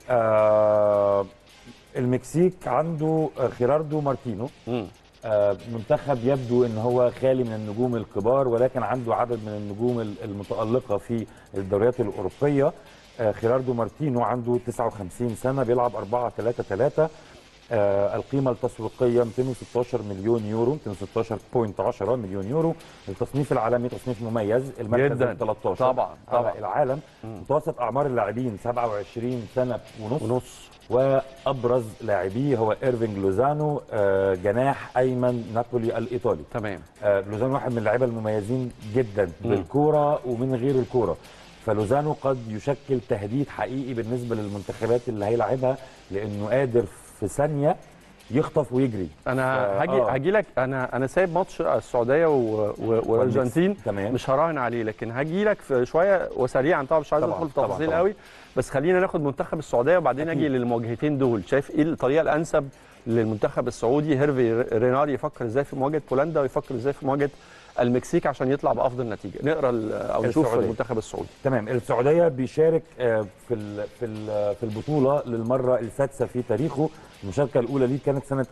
آه المكسيك عنده آه، خيراردو مارتينو مم. آه منتخب يبدو ان هو خالي من النجوم الكبار ولكن عنده عدد من النجوم ال- المتالقه في الدوريات الاوروبيه آه خيراردو مارتينو عنده 59 سنه بيلعب 4 3 3 آه القيمه التسويقيه 216 مليون يورو 216.10 مليون يورو التصنيف العالمي تصنيف مميز المركز جداً. ال 13 طبعا طبعا على العالم متوسط اعمار اللاعبين 27 سنه ونص ونص وابرز لاعبيه هو ايرفينج لوزانو آه، جناح ايمن نابولي الايطالي تمام آه، لوزانو واحد من اللعيبه المميزين جدا بالكوره ومن غير الكوره فلوزانو قد يشكل تهديد حقيقي بالنسبه للمنتخبات اللي هيلعبها لانه قادر في ثانيه يخطف ويجري انا فا- هاجي آه. هاجي لك انا انا سايب ماتش السعوديه و... و... والارجنتين تمام. مش هراهن عليه لكن هاجي لك في شويه وسريعا طبعا مش عايز طبعاً، ادخل في طبعاً، تفاصيل طبعاً. قوي بس خلينا ناخد منتخب السعوديه وبعدين اجي للمواجهتين دول شايف ايه الطريقه الانسب للمنتخب السعودي هيرفي رينار يفكر ازاي في مواجهه بولندا ويفكر ازاي في مواجهه المكسيك عشان يطلع بافضل نتيجه نقرا ال- او نشوف السعودية. المنتخب السعودي تمام السعوديه بيشارك آه، في ال- في ال- في البطوله للمره السادسه في تاريخه المشاركه الاولى ليه كانت سنه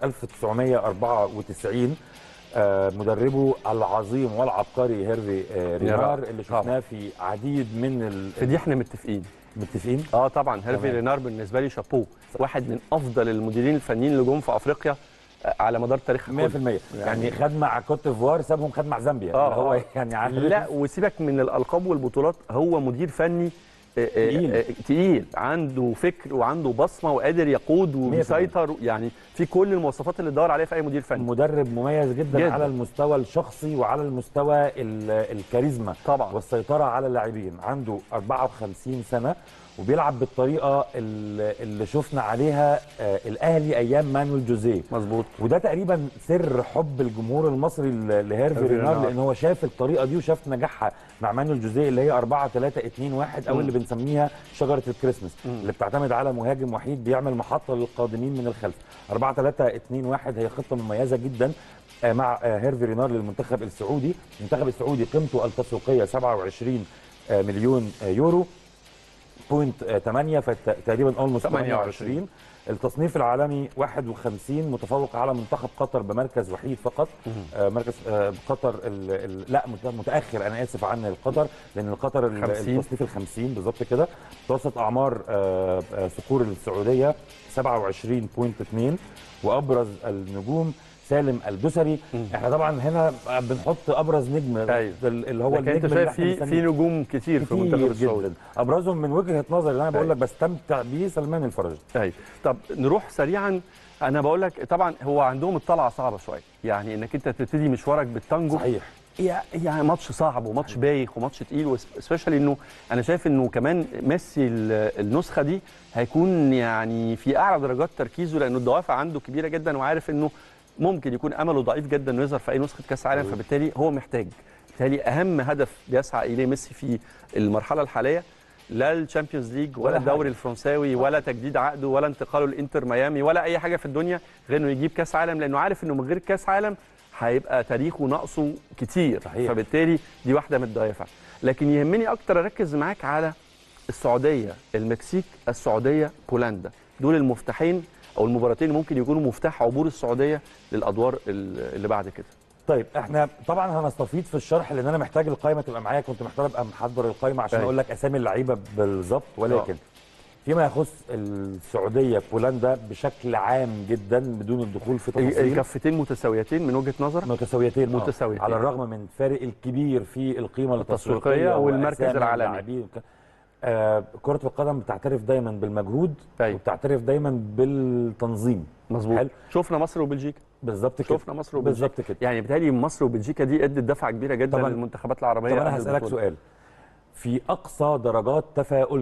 1994 آه، مدربه العظيم والعبقري هيرفي آه، رينار اللي طبعاً. شفناه في عديد من ال- في دي احنا متفقين المتفقين اه طبعا هيرفي تمام. رينار بالنسبه لي شابوه واحد من افضل المديرين الفنيين اللي جم في افريقيا آه، على مدار تاريخها 100% كله. يعني خد مع كوت ديفوار سابهم خد مع زامبيا آه، اللي هو آه. يعني عارف لا وسيبك من الالقاب والبطولات هو مدير فني آه، آه، تقيل. آه، تقيل عنده فكر وعنده بصمه وقادر يقود وبيسيطر يعني في كل المواصفات اللي تدور عليها في اي مدير فني مدرب مميز جدا, جداً. جدا على المستوى الشخصي وعلى المستوى ال- الكاريزما طبعا. والسيطره على اللاعبين عنده 54 سنه وبيلعب بالطريقه اللي اللي شفنا عليها آه، الاهلي ايام مانويل جوزيه مظبوط وده تقريبا سر حب الجمهور المصري ل- لهيرفي هيرفي رينار رينار. لان هو شاف الطريقه دي وشاف نجاحها مع مانويل جوزيه اللي هي 4 3 2 1 او مم. اللي بنسميها شجره الكريسماس اللي بتعتمد على مهاجم وحيد بيعمل محطه للقادمين من الخلف 4 3 2 1 هي خطه مميزه جدا آه، مع آه، هيرفي رينار للمنتخب السعودي المنتخب السعودي قيمته التسويقيه 27 آه، مليون آه، يورو بوينت 8 فتقريبا اولموست 28. 28 التصنيف العالمي 51 متفوق على منتخب قطر بمركز وحيد فقط آه مركز آه قطر ال ال لا مت- متاخر انا اسف عن القطر لان القطر ال- 50. التصنيف ال 50 بالظبط كده متوسط اعمار آه آه صقور السعوديه 27.2 وابرز النجوم سالم الدسري احنا طبعا هنا بنحط ابرز نجم أيوة. اللي هو لكن انت النجم اللي شايف احنا في بنسميه في نجوم كتير في المنتخب كتير السعودي جدا ابرزهم من وجهه نظري اللي انا بقول أيوة. لك بستمتع بيه سلمان الفرج ايوه طب نروح سريعا انا بقول لك طبعا هو عندهم الطلعه صعبه شويه يعني انك انت تبتدي مشوارك بالتانجو صحيح يع- يعني ماتش صعب وماتش بايخ وماتش تقيل وسبيشالي انه انا شايف انه كمان ميسي ال- النسخه دي هيكون يعني في اعلى درجات تركيزه لانه الدوافع عنده كبيره جدا وعارف انه ممكن يكون امله ضعيف جدا انه يظهر في اي نسخه كاس عالم فبالتالي هو محتاج بالتالي اهم هدف بيسعى اليه ميسي في المرحله الحاليه لا الشامبيونز ليج ولا ولا الدوري حاجة. الفرنساوي ولا تجديد عقده ولا انتقاله لانتر ميامي ولا اي حاجه في الدنيا غير انه يجيب كاس عالم لانه عارف انه من غير كاس عالم هيبقى تاريخه ناقصه كتير صحيح. فبالتالي دي واحده من الدوافع لكن يهمني اكتر اركز معاك على السعوديه المكسيك السعوديه بولندا دول المفتاحين او المباراتين اللي ممكن يكونوا مفتاح عبور السعوديه للادوار ال- اللي بعد كده طيب احنا طبعا هنستفيض في الشرح لان انا محتاج القائمه تبقى معايا كنت محتاج ابقى محضر القائمه عشان أيوة. اقول لك اسامي اللعيبه بالظبط ولكن فيما يخص السعوديه بولندا بشكل عام جدا بدون الدخول في ال- تفاصيل الكفتين متساويتين من وجهه نظرك متساويتين آه. متساويتين. على الرغم من الفارق الكبير في القيمه التسويقية التسويقيه والمركز وأسامي العالمي. اللاعبين وك- آه كره القدم بتعترف دايما بالمجهود أيوة. وبتعترف دايما بالتنظيم مظبوط حلو. شفنا مصر وبلجيكا بالظبط كده شفنا مصر وبلجيكا بالظبط كده يعني بالتالي مصر وبلجيكا دي ادت دفعه كبيره جدا طبعاً. للمنتخبات العربيه طب انا قبل هسالك البطولة. سؤال في اقصى درجات تفاؤلنا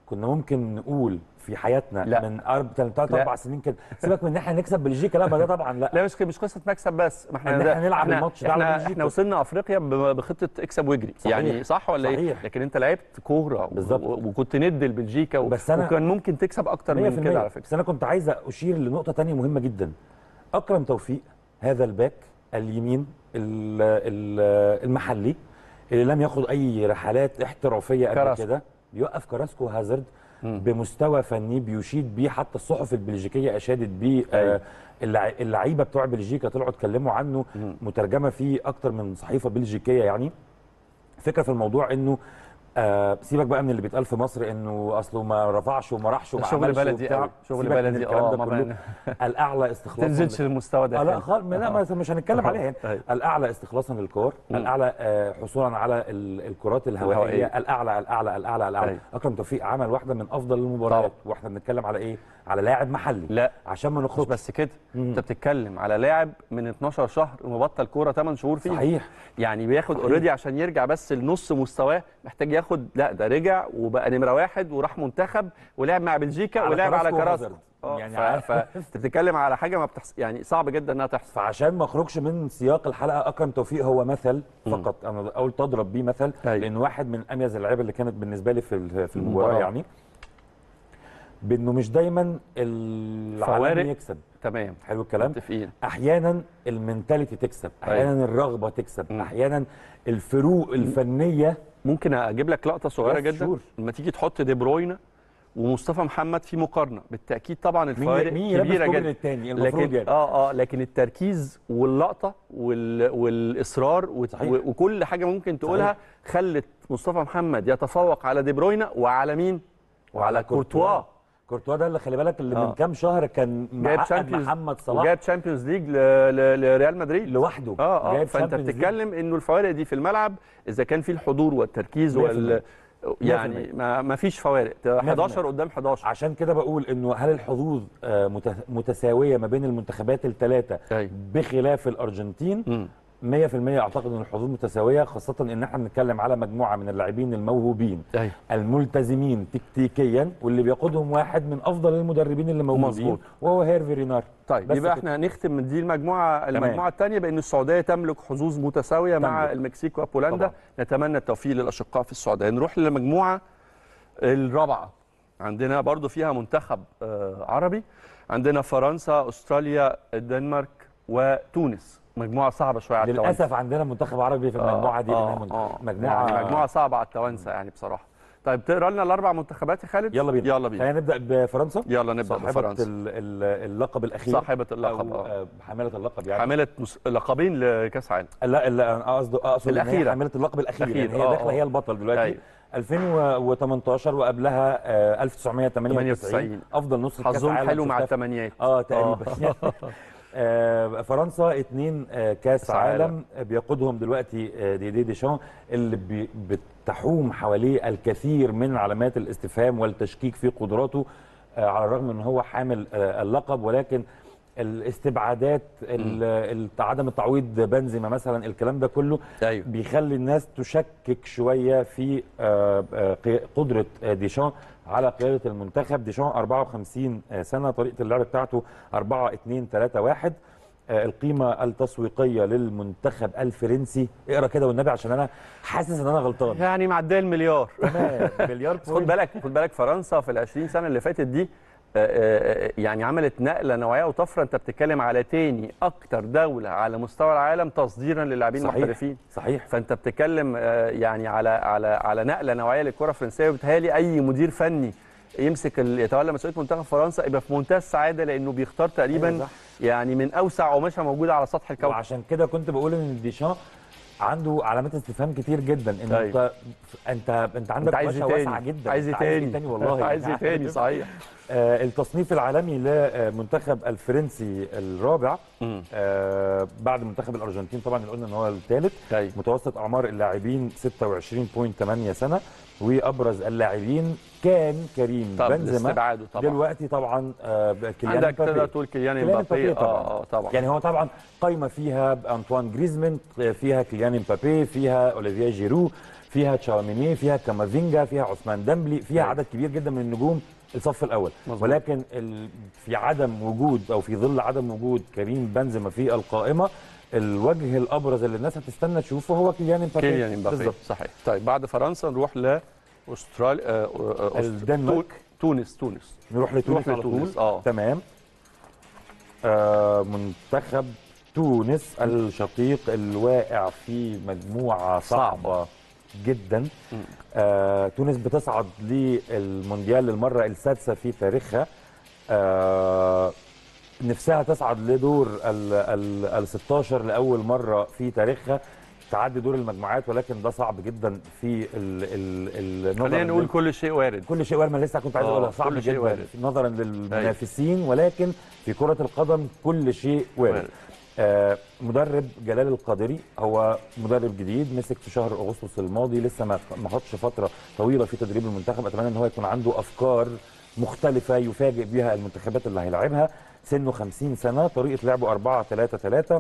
كنا ممكن نقول في حياتنا لا. من ثلاث لا. اربع سنين كده سيبك من ان احنا نكسب بلجيكا لا ما ده طبعا لا لا مش مش قصه مكسب بس ما إن ده- إحنا نلعب احنا الماتش ده على احنا, بلجيكا. احنا وصلنا افريقيا ب- بخطه اكسب واجري صحيح. يعني صح ولا ايه صحيح. لكن انت لعبت كوره و- بالظبط. و- وكنت ند لبلجيكا و... بس أنا- وكان ممكن تكسب اكتر من 100% كده على فكره بس انا كنت عايز اشير لنقطه تانية مهمه جدا اكرم توفيق هذا الباك اليمين ال- ال- المحلي اللي لم ياخد اي رحلات احترافيه قبل كراسكو. كده بيوقف كراسكو هازارد بمستوى فني بيشيد بيه حتى الصحف البلجيكيه اشادت بيه أيوة. آه اللع- اللعيبه بتوع بلجيكا طلعوا اتكلموا عنه مترجمه في اكتر من صحيفه بلجيكيه يعني فكره في الموضوع انه آه سيبك بقى من اللي بيتقال في مصر انه اصله ما رفعش وما راحش وما شغل عملش بلدي وبتاع. قوي شغل سيبك من بلدي الكلام اه ده ما كله. بين- الاعلى استخلاصا تنزلش للمستوى ده آه لا خالص. خالص لا ما مش هنتكلم عليها يعني أيوة. الاعلى استخلاصا للكور الاعلى آه حصولا على ال- الكرات الهوائيه الهوائية. الاعلى الاعلى الاعلى الاعلى أيوة. اكرم توفيق عمل واحده من افضل المباريات طبعا. واحنا بنتكلم على ايه على لاعب محلي لا عشان ما مش نخرجش بس كده انت بتتكلم على لاعب من 12 شهر مبطل كوره 8 شهور فيه صحيح يعني بياخد اوريدي عشان يرجع بس لنص مستواه محتاج ياخد لا ده رجع وبقى نمره واحد وراح منتخب ولعب مع بلجيكا على ولعب على كراسكو كراسكو وهازارد. آه، يعني ف- عارف. فانت بتتكلم على حاجه ما بتحصل يعني صعب جدا انها تحصل فعشان ما اخرجش من سياق الحلقه اكرم توفيق هو مثل فقط انا قلت اضرب بيه مثل أيوة. لانه واحد من اميز اللعيبه اللي كانت بالنسبه لي في ال- في المباراه المباراة. يعني بانه مش دايما العالم فوارق. يكسب تمام حلو الكلام متفقين احيانا المنتاليتي تكسب احيانا الرغبه تكسب مم. احيانا الفروق الفنيه ممكن اجيب لك لقطه صغيره Yes, جدا sure. لما تيجي تحط دي بروينا ومصطفى محمد في مقارنه بالتاكيد طبعا مين الفوارق مين يلبس كبيره كوبري جدا للتاني المفروض لكن يعني اه اه لكن التركيز واللقطه وال... والاصرار و... صحيح. و... وكل حاجه ممكن تقولها خلت مصطفى محمد يتفوق على دي بروينا وعلى مين وعلى كورتوا كورتوا ده اللي خلي بالك اللي آه. من كام شهر كان جايب معقد شامبيونز محمد صلاح وجايب تشامبيونز ليج ل... ل... لريال مدريد لوحده اه اه جايب فانت Champions League. بتتكلم انه الفوارق دي في الملعب اذا كان في الحضور والتركيز 100%. وال يعني ما, ما فيش فوارق 11 قدام 11 عشان كده بقول انه هل الحظوظ آه، مت- متساويه ما بين المنتخبات الثلاثه أيوة. بخلاف الارجنتين مم. 100% اعتقد ان الحظوظ متساويه خاصه ان احنا بنتكلم على مجموعه من اللاعبين الموهوبين أيوة. الملتزمين تكتيكيا واللي بيقودهم واحد من افضل المدربين اللي موجودين مظبوط. وهو هيرفي رينار طيب بس يبقى كده. احنا هنختم من دي المجموعه تمام. المجموعه الثانيه بان السعوديه تملك حظوظ متساويه مع تملك. المكسيك وبولندا طبعا. نتمنى التوفيق للاشقاء في السعوديه نروح للمجموعه الرابعه عندنا برضو فيها منتخب آه، عربي عندنا فرنسا استراليا الدنمارك وتونس مجموعه صعبه شويه على التوانسه للاسف عندنا منتخب عربي في المجموعه دي آه لأنها آه مجموعه يعني مجموعه صعبه على التوانسه يعني بصراحه طيب تقرا لنا الاربع منتخبات يا خالد يلا بينا يلا بينا خلينا نبدا بفرنسا يلا نبدا صاحبة بفرنسا ال- ال- اللقب الاخير صاحبة اللقب، أو آه. آه، حامله اللقب يعني حامله مس- لقبين لكاس عالم لا لا انا قصدي اقصد إن هي الأخيرة. حامله اللقب الاخير الأخير، يعني هي آه، داخله آه. هي البطل دلوقتي أيوة. 2018 وقبلها آه، 1998 98. افضل نسخه كاس حظهم عالم حلو مع شفتها في- الثمانيات اه تقريبا آه، فرنسا اتنين آه، كاس كأس عالم. عالم آه، بيقودهم دلوقتي آه، ديدي ديشان اللي بي- بتحوم حواليه الكثير من علامات الاستفهام والتشكيك في قدراته آه، على الرغم ان هو حامل آه، اللقب ولكن الاستبعادات ال- ال- عدم التعويض بنزيما مثلا الكلام ده كله ايوه بيخلي الناس تشكك شويه في آه، آه، قي- قدره آه، ديشان على قياده المنتخب ديشان 54 سنه طريقه اللعب بتاعته 4 2 3 1 آه، القيمه التسويقيه للمنتخب الفرنسي اقرا كده والنبي عشان انا حاسس ان انا غلطان يعني معديه المليار تمام مليار بس خد بالك خد بالك فرنسا في ال 20 سنه اللي فاتت دي آه، آه، يعني عملت نقله نوعيه وطفره انت بتتكلم على تاني اكتر دوله على مستوى العالم تصديرا للاعبين صحيح المحترفين صحيح فانت بتتكلم آه، يعني على على على نقله نوعيه للكره الفرنسيه وبالتالي اي مدير فني يمسك ال- يتولى مسؤوليه منتخب فرنسا يبقى في منتهى السعاده لانه بيختار تقريبا أيوة صح. يعني من اوسع قماشه موجوده على سطح الكوكب وعشان كده كنت بقول ان ديشان عنده علامات استفهام كتير جدا ان أيوة. انت انت انت عندك انت عايز ايه قماشة تاني واسعه جدا عايز ايه أنت تاني تاني والله عايز ايه تاني صحيح آه، التصنيف العالمي للمنتخب الفرنسي الرابع مم. آه، بعد منتخب الارجنتين طبعا اللي قلنا ان هو الثالث أيوة. متوسط اعمار اللاعبين 26.8 سنه وابرز اللاعبين كان كريم طب بنزيما استبعاده طبعا دلوقتي طبعا آه، كيليان عندك تقدر مبابي. تقول كيليان كيليان امبابي مبابي طبعا. اه اه طبعا يعني هو طبعا قايمه فيها انطوان جريزمان فيها كيليان مبابي فيها اوليفيا جيرو فيها تشاوميني فيها كامافينجا فيها عثمان ديمبلي فيها أيوة. عدد كبير جدا من النجوم الصف الاول مظبوط. ولكن ال... في عدم وجود او في ظل عدم وجود كريم بنزيما في القائمه الوجه الابرز اللي الناس هتستنى تشوفه هو كيليان امبابي كيليان امبابي بالظبط صحيح طيب بعد فرنسا نروح لاستراليا آه، آه، آه، الدنمارك. تونس تونس نروح لتونس نروح على طول لتونس، آه. تمام آه منتخب تونس الشقيق الواقع في مجموعه صعبه, صعبة. جدا آه تونس بتصعد للمونديال للمره السادسه في تاريخها آه نفسها تصعد لدور ال ال 16 لاول مره في تاريخها تعدي دور المجموعات ولكن ده صعب جدا في ال ال ال خلينا نقول كل شيء وارد كل شيء وارد ما لسه كنت عايز آه، اقولها صعب كل شيء جدا وارد. نظرا للمنافسين ولكن في كره القدم كل شيء وارد وارد. آه مدرب جلال القادري هو مدرب جديد مسك في شهر اغسطس الماضي لسه ما ما خدش فتره طويله في تدريب المنتخب اتمنى ان هو يكون عنده افكار مختلفه يفاجئ بها المنتخبات اللي هيلاعبها سنه 50 سنه طريقه لعبه 4 3 3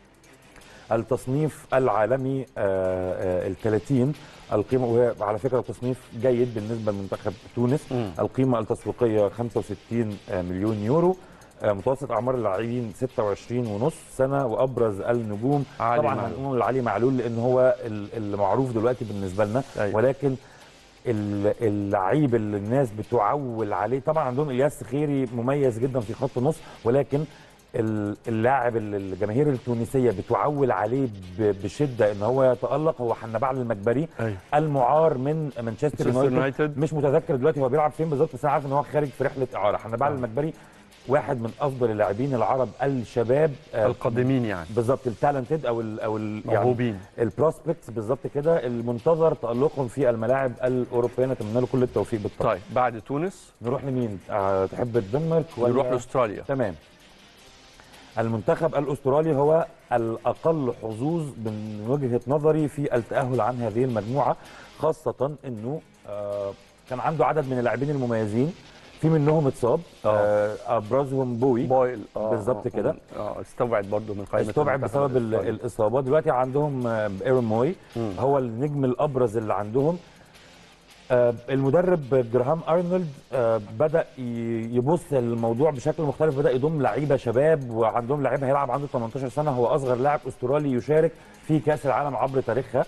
التصنيف العالمي ال 30 القيمه وهي على فكره تصنيف جيد بالنسبه لمنتخب تونس مم. القيمه التسويقيه 65 مليون يورو آه، متوسط اعمار اللاعبين 26 ونص سنه وابرز النجوم علي طبعا معلول. هنقول علي معلول لان هو ال- اللي معروف دلوقتي بالنسبه لنا أيوة. ولكن ال- اللعيب اللي الناس بتعول عليه طبعا عندهم الياس خيري مميز جدا في خط النص ولكن ال- اللاعب اللي الجماهير التونسيه بتعول عليه ب- بشده ان هو يتالق هو حنبعل المجبري أيوة. المعار من مانشستر مانشستر يونايتد يونايتد. مش متذكر دلوقتي هو بيلعب فين بالظبط بس انا عارف ان هو خارج في رحله اعاره حنبعل آه. المجبري واحد من افضل اللاعبين العرب الشباب آه، القادمين يعني بالظبط التالنتد او ال او ال موهوبين البروسبكتس بالظبط كده المنتظر تالقهم في الملاعب الاوروبيه نتمنى له كل التوفيق بالطبع طيب بعد تونس نروح لمين آه تحب الدنمارك ولا نروح لاستراليا تمام المنتخب الاسترالي هو الاقل حظوظ من وجهه نظري في التاهل عن هذه المجموعه خاصه انه آه كان عنده عدد من اللاعبين المميزين في منهم اتصاب آه. آه ابرزهم بوي بويل آه، بالظبط آه، كده. اه استبعد برضو من قائمه استبعد المنتخب بسبب ال- الأسترالي. الاصابات دلوقتي عندهم آه، ايرون موي مم. هو النجم الابرز اللي عندهم آه، المدرب جراهام ارنولد آه، بدا ي- يبص للموضوع بشكل مختلف بدا يضم لعيبه شباب وعندهم لعيب هيلعب عنده 18 سنه هو اصغر لاعب استرالي يشارك في كاس العالم عبر تاريخها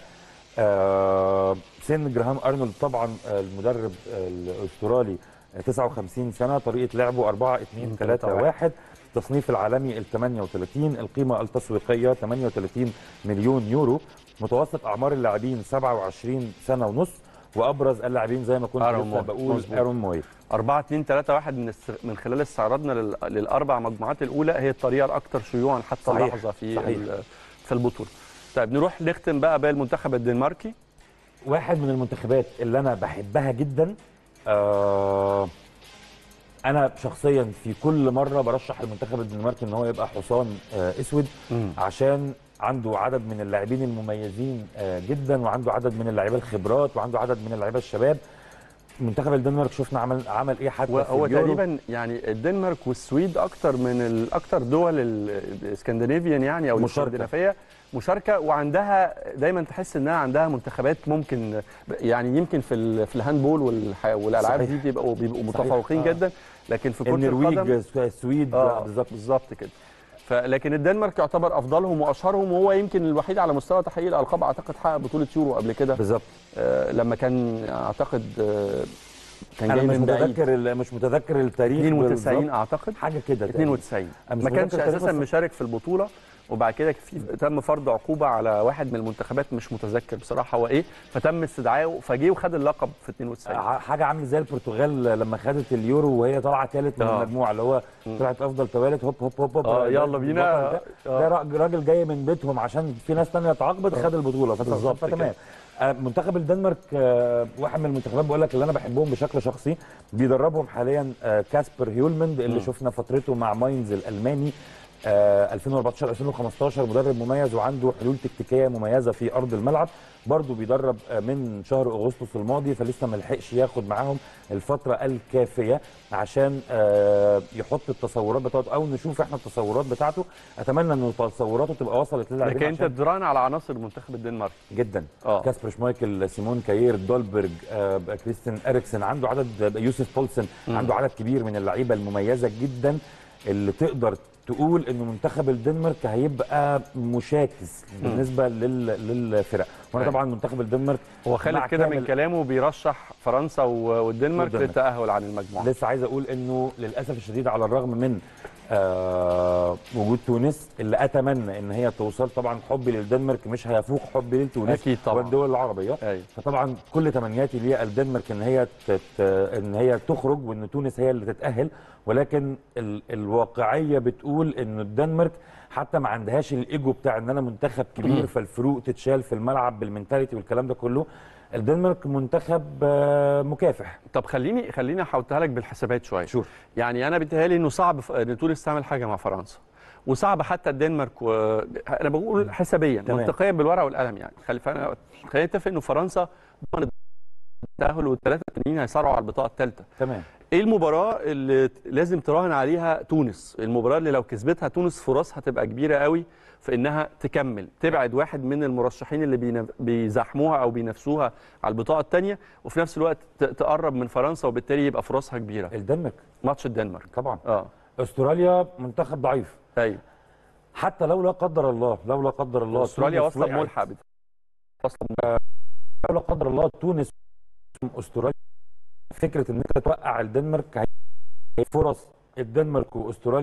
آه، سن جراهام ارنولد طبعا آه، المدرب آه، الاسترالي آه، 59 سنه طريقه لعبه 4 2 3 1 التصنيف العالمي ال 38 القيمه التسويقيه 38 مليون يورو متوسط اعمار اللاعبين 27 سنه ونص وابرز اللاعبين زي ما كنت آرون لسه موي. بقول مظبوط. ايرون موي 4 2 3 1 من الس- من خلال استعراضنا لل- للاربع مجموعات الاولى هي الطريقه الاكثر شيوعا حتى صحيح. اللحظه في صحيح. ال- في البطوله. طيب نروح نختم بقى بالمنتخب الدنماركي واحد من المنتخبات اللي انا بحبها جدا آه انا شخصيا في كل مره برشح المنتخب الدنماركي ان هو يبقى حصان آه اسود مم. عشان عنده عدد من اللاعبين المميزين آه جدا وعنده عدد من اللاعيبه الخبرات وعنده عدد من اللاعيبه الشباب منتخب الدنمارك شفنا عمل عمل ايه حتى في هو اليورو. تقريبا يعني الدنمارك والسويد اكتر من ال- اكتر دول ال- الاسكندنافيان يعني او مشاركة. الاسكندنافيه مشاركه وعندها دايما تحس انها عندها منتخبات ممكن يعني يمكن في ال- في الهاندبول والح- والالعاب صحيح. دي بيبقوا بيبقوا صحيح. متفوقين آه. جدا لكن في كره القدم النرويج السويد اه بالظبط بالظبط كده فلكن الدنمارك يعتبر افضلهم واشهرهم وهو يمكن الوحيد على مستوى تحقيق الالقاب اعتقد حقق بطوله يورو قبل كده بالظبط آه لما كان اعتقد آه كان انا جاي مش من بعيد متذكر ال- مش متذكر التاريخ 92 بالظبط. اعتقد حاجه كده تقريباً. 92 أنا مش ما كانش متذكر التاريخ اساسا بس- مشارك في البطوله وبعد كده في تم فرض عقوبه على واحد من المنتخبات مش متذكر بصراحه هو ايه فتم استدعائه فجه وخد اللقب في 92 ع- حاجه عامله زي البرتغال لما خدت اليورو وهي طالعه ثالث من آه. المجموعه اللي هو طلعت افضل ثالث هوب هوب هوب هوب اه ده- يلا بينا ده, آه. ده را- راجل جاي من بيتهم عشان في ناس ثانيه اتعاقبت خد البطوله فت- بالظبط فتمام كده. آه، منتخب الدنمارك آه، واحد من المنتخبات بقول لك اللي انا بحبهم بشكل شخصي بيدربهم حاليا آه، كاسبر هيولمند اللي مم. شفنا فترته مع ماينز الالماني آه 2014 2015 مدرب مميز وعنده حلول تكتيكيه مميزه في ارض الملعب برضه بيدرب آه، من شهر اغسطس الماضي فلسه ما لحقش ياخد معاهم الفتره الكافيه عشان آه يحط التصورات بتاعته او نشوف احنا التصورات بتاعته اتمنى ان تصوراته تبقى وصلت للاعبين لكن انت عشان- تدران على عناصر منتخب الدنمارك جدا اه كاسبر شمايكل سيمون كاير دولبرج آه كريستيان اريكسن عنده عدد يوسف بولسن مم. عنده عدد كبير من اللعيبه المميزه جدا اللي تقدر تقول انه منتخب الدنمارك هيبقى مشاكس بالنسبه لل... للفرق وانا أيوة. طبعا منتخب الدنمارك هو خالد مع كده من كامل- كلامه بيرشح فرنسا و- والدنمارك والدنمارك. للتاهل عن المجموعه لسه عايز اقول انه للاسف الشديد على الرغم من آه وجود تونس اللي اتمنى ان هي توصل طبعا حبي للدنمارك مش هيفوق حبي لتونس اكيد طبعا والدول العربيه ايوه فطبعا كل تمنياتي للدنمارك ان هي تت... ان هي تخرج وان تونس هي اللي تتاهل ولكن ال... الواقعيه بتقول ان الدنمارك حتى ما عندهاش الايجو بتاع ان انا منتخب كبير فالفروق تتشال في الملعب بالمنتاليتي والكلام ده كله الدنمارك منتخب آه، مكافح طب خليني خليني احطها لك بالحسابات شويه شور يعني انا بيتهيألي انه صعب ف- ان تونس تعمل حاجه مع فرنسا وصعب حتى الدنمارك و... انا بقول حسابيا تمام. منطقيا بالورقه والقلم يعني خلي فأنا- خلينا نتفق انه فرنسا ضمنت التاهل والثلاثه التانيين هيصارعوا على البطاقه الثالثه تمام ايه المباراه اللي ت- لازم تراهن عليها تونس المباراه اللي لو كسبتها تونس فرصها تبقى كبيره قوي في انها تكمل تبعد واحد من المرشحين اللي بينف- بيزاحموها او بينافسوها على البطاقه الثانيه وفي نفس الوقت ت- تقرب من فرنسا وبالتالي يبقى فرصها كبيره الدنمارك ماتش الدنمارك طبعا اه استراليا منتخب ضعيف ايوه حتى لو لا قدر الله لو لا قدر الله استراليا تونس واصله وقعت- بملحق بت- واصله لو لا قدر الله تونس استراليا فكره ان انت توقع الدنمارك هي فرص الدنمارك واستراليا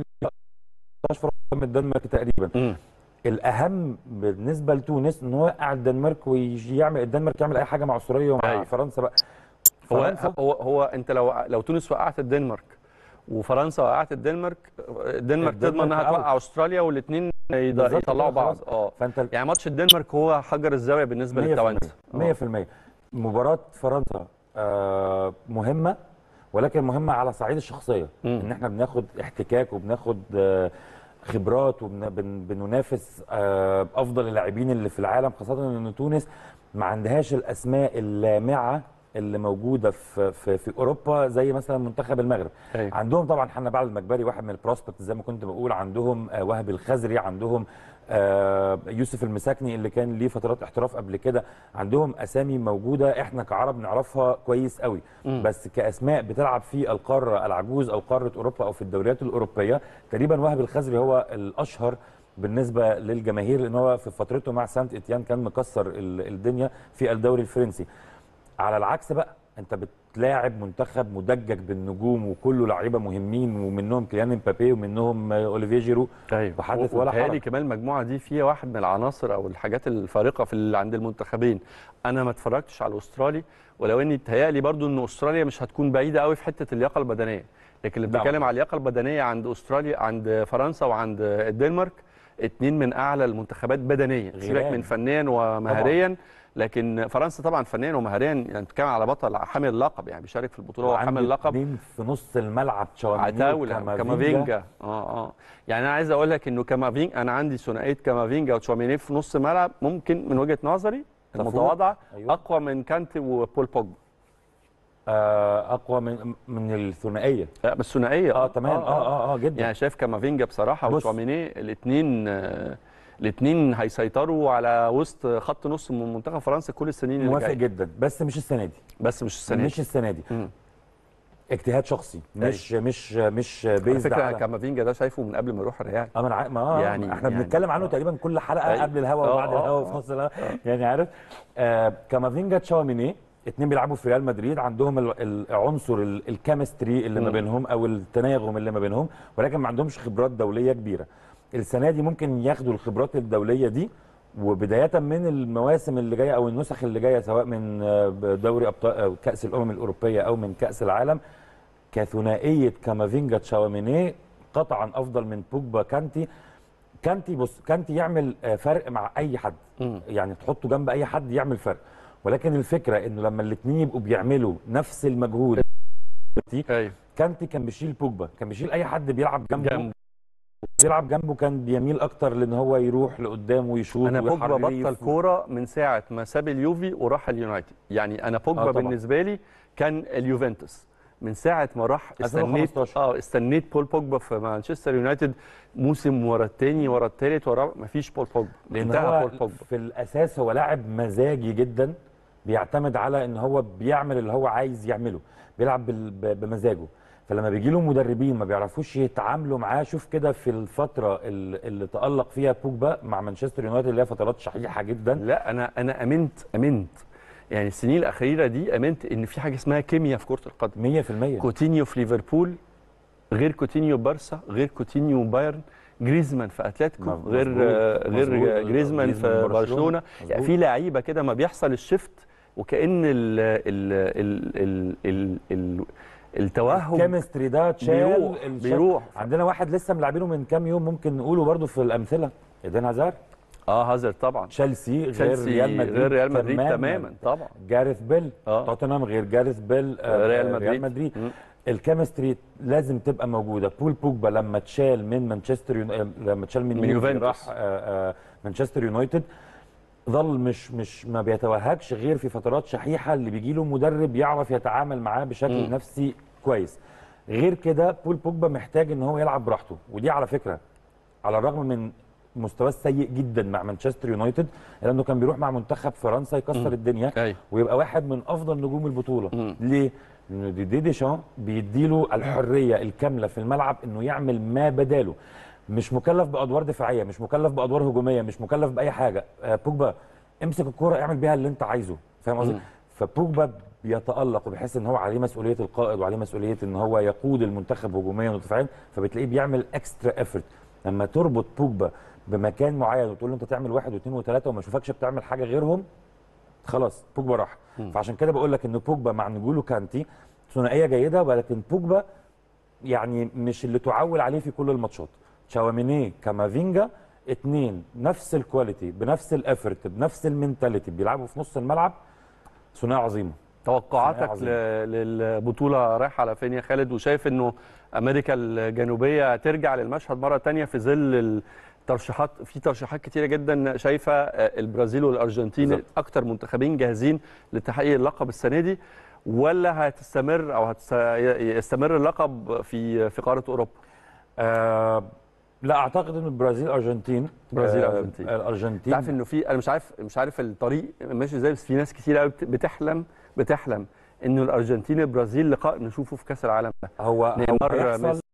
مش فرص من الدنمارك تقريبا مم. الاهم بالنسبه لتونس ان هو يوقع الدنمارك ويعمل الدنمارك يعمل اي حاجه مع استراليا ومع أيوة. فرنسا بقى هو فرنسا هو هو انت لو لو تونس وقعت الدنمارك وفرنسا وقعت الدنمارك الدنمارك تضمن الدنمارك انها أوت. توقع استراليا والاثنين بالظبط يطلعوا كده بعض خلاص. اه فانت يعني ماتش الدنمارك هو حجر الزاويه بالنسبه 100% للتوانسه 100% مباراة فرنسا آه، مهمة ولكن مهمة على صعيد الشخصية مم. ان احنا بناخد احتكاك وبناخد آه، خبرات وبننافس افضل اللاعبين اللي في العالم خاصة ان تونس ما عندهاش الاسماء اللامعة اللي موجودة في في, في اوروبا زي مثلا منتخب المغرب أيوة. عندهم طبعا حنا بعد المجبري واحد من البروسبكت زي ما كنت بقول عندهم آه، وهب الخزري عندهم آه، يوسف المساكني اللي كان ليه فترات احتراف قبل كده عندهم اسامي موجوده احنا كعرب نعرفها كويس قوي مم. بس كاسماء بتلعب في القاره العجوز او قاره اوروبا او في الدوريات الاوروبيه تقريبا وهب الخزري هو الاشهر بالنسبه للجماهير لان هو في فترته مع سانت اتيان كان مكسر ال- الدنيا في الدوري الفرنسي على العكس بقى انت بتلاعب منتخب مدجج بالنجوم وكله لعيبه مهمين ومنهم كيليان امبابي ومنهم آه، اوليفيه جيرو ايوه وحدث ولا وبالتالي حرج. كمان المجموعه دي فيها واحد من العناصر او الحاجات الفارقه في اللي عند المنتخبين انا ما اتفرجتش على الاسترالي ولو اني اتهيألي برضو ان استراليا مش هتكون بعيده قوي في حته اللياقه البدنيه لكن اللي لا. بنتكلم على اللياقه البدنيه عند استراليا عند فرنسا وعند الدنمارك اتنين من اعلى المنتخبات بدنيا سيبك غيران. من فنيا ومهاريا لكن فرنسا طبعا فنيا ومهاريا يعني بتتكلم على بطل حامل اللقب يعني بيشارك في البطوله وهو حامل وعنده اللقب اتنين في نص الملعب تشاوميني عتاوله وكامافينجا. كامافينجا اه اه يعني انا عايز اقول لك انه كامافينجا انا عندي ثنائيه كامافينجا وتشواميني في نص الملعب ممكن من وجهه نظري تفوق. المتواضعه أيوة. اقوى من كانتي وبول بوجبا آه اقوى من من الثنائيه لا بس ثنائيه اه تمام اه اه, آه جدا يعني شايف كامافينجا بصراحه بص. وتشواميني الاثنين الاثنين هيسيطروا على وسط خط نص من منتخب فرنسا كل السنين اللي موافق جايه جدا بس مش السنه دي بس مش السنه مش دي السنه دي مم. اجتهاد شخصي مش مش مش على بيزد فكره على كامافينجا ده شايفه من قبل ما يروح الريال اه ما انا عا- ما آه يعني- يعني احنا يعني- بنتكلم عنه آه. تقريبا كل حلقه أيوة. قبل الهوا آه، وبعد آه، الهوا آه. وفي نص الهوا يعني عارف آه كامافينجا تشاوميني اتنين بيلعبوا في ريال مدريد عندهم ال- العنصر ال- الكيمستري اللي ما مم. بينهم او التناغم اللي ما بينهم ولكن ما عندهمش خبرات دوليه كبيره السنه دي ممكن ياخدوا الخبرات الدوليه دي وبدايه من المواسم اللي جايه او النسخ اللي جايه سواء من آه، دوري ابطال أو كاس الامم الاوروبيه او من كاس العالم كثنائيه كامافينجا تشاوميني قطعا افضل من بوجبا كانتي كانتي بص كانتي يعمل آه، فرق مع اي حد مم. يعني تحطه جنب اي حد يعمل فرق ولكن الفكره انه لما الاثنين يبقوا بيعملوا نفس المجهود ايوه كانتي كان بيشيل بوجبا كان بيشيل اي حد بيلعب جنبه جنب بيلعب جنبه كان بيميل اكتر لان هو يروح لقدام ويشوط انا بوجبا ويحريف بطل كوره من ساعه ما ساب اليوفي وراح اليونايتد يعني انا بوجبا آه آه طبعاً. بالنسبه لي كان اليوفنتوس من ساعه ما راح استنيت 2015. اه استنيت بول بوجبا في مانشستر يونايتد موسم ورا الثاني ورا الثالث ورا مفيش بول بوجبا لان انتهى هو بول بوجبا في الاساس هو لاعب مزاجي جدا بيعتمد على ان هو بيعمل اللي هو عايز يعمله بيلعب بال- ب- بمزاجه فلما بيجي له مدربين ما بيعرفوش يتعاملوا معاه شوف كده في الفتره اللي, اللي تالق فيها بوجبا مع مانشستر يونايتد اللي هي فترات شحيحه جدا لا انا انا امنت امنت يعني السنين الاخيره دي امنت ان في حاجه اسمها كيمياء في كره القدم 100% كوتينيو في ليفربول غير كوتينيو بارسا غير كوتينيو بايرن جريزمان في اتلتيكو مظبوط. غير آه، غير مظبوط. جريزمان في جريزمان برشلونه برشلونة. يعني مظبوط. في لعيبه كده ما بيحصل الشيفت وكان ال ال ال ال ال ال التوهج الكيمستري ده تشال بيروح الشك- بيروح عندنا واحد لسه ملاعبينه من كام يوم ممكن نقوله برضو في الامثله ايدن هازار اه هازارد طبعا تشيلسي غير تشيلسي ريال مدريد غير ريال مدريد تماماً. تماما طبعا جاريث بيل آه. توتنهام غير جاريث بيل آه، ريال آه، مدريد. ريال مدريد مم. الكيمستري لازم تبقى موجوده بول بوجبا لما تشال من مانشستر يون... آه، لما تشال من, من يوفي يوفنتوس. راح آه، آه، مانشستر يونايتد ظل مش مش ما بيتوهجش غير في فترات شحيحه اللي بيجي له مدرب يعرف يتعامل معاه بشكل مم. نفسي كويس غير كده بول بوجبا محتاج ان هو يلعب براحته ودي على فكره على الرغم من مستواه السيء جدا مع مانشستر يونايتد لانه كان بيروح مع منتخب فرنسا يكسر مم. الدنيا ايوه ويبقى واحد من افضل نجوم البطوله مم. ليه لان دي دي ديشان بيديله الحريه الكامله في الملعب انه يعمل ما بداله مش مكلف بادوار دفاعيه مش مكلف بادوار هجوميه مش مكلف باي حاجه آه بوجبا امسك الكوره اعمل بيها اللي انت عايزه فاهم قصدي مم. فبوجبا بيتالق وبيحس ان هو عليه مسؤوليه القائد وعليه مسؤوليه ان هو يقود المنتخب هجوميا ودفاعيا فبتلاقيه بيعمل اكسترا افورت لما تربط بوجبا بمكان معين وتقول له انت تعمل واحد واثنين وثلاثه وما اشوفكش بتعمل حاجه غيرهم خلاص بوجبا راح مم. فعشان كده بقول لك ان بوجبا مع نجولو كانتي ثنائيه جيده ولكن بوجبا يعني مش اللي تعول عليه في كل الماتشات تشاوميني كامافينجا اتنين نفس الكواليتي بنفس الافورت بنفس المينتاليتي بيلعبوا في نص الملعب ثنائيه عظيمه توقعاتك عظيم. ل- للبطوله رايحه على فين يا خالد وشايف انه امريكا الجنوبيه ترجع للمشهد مره تانية في ظل الترشيحات في ترشيحات كتيره جدا شايفه آه، البرازيل والارجنتين بالظبط. اكتر منتخبين جاهزين لتحقيق اللقب السنه دي ولا هتستمر او هتس- يستمر اللقب في في قاره اوروبا آه لا اعتقد ان البرازيل ارجنتين برازيل آه أرجنتين. الارجنتين تعرف انه في انا مش عارف مش عارف الطريق ماشي ازاي بس في ناس كتير قوي بتحلم بتحلم انه الارجنتين البرازيل لقاء نشوفه في كاس العالم ده هو هو نيمار هيحصل ميسي.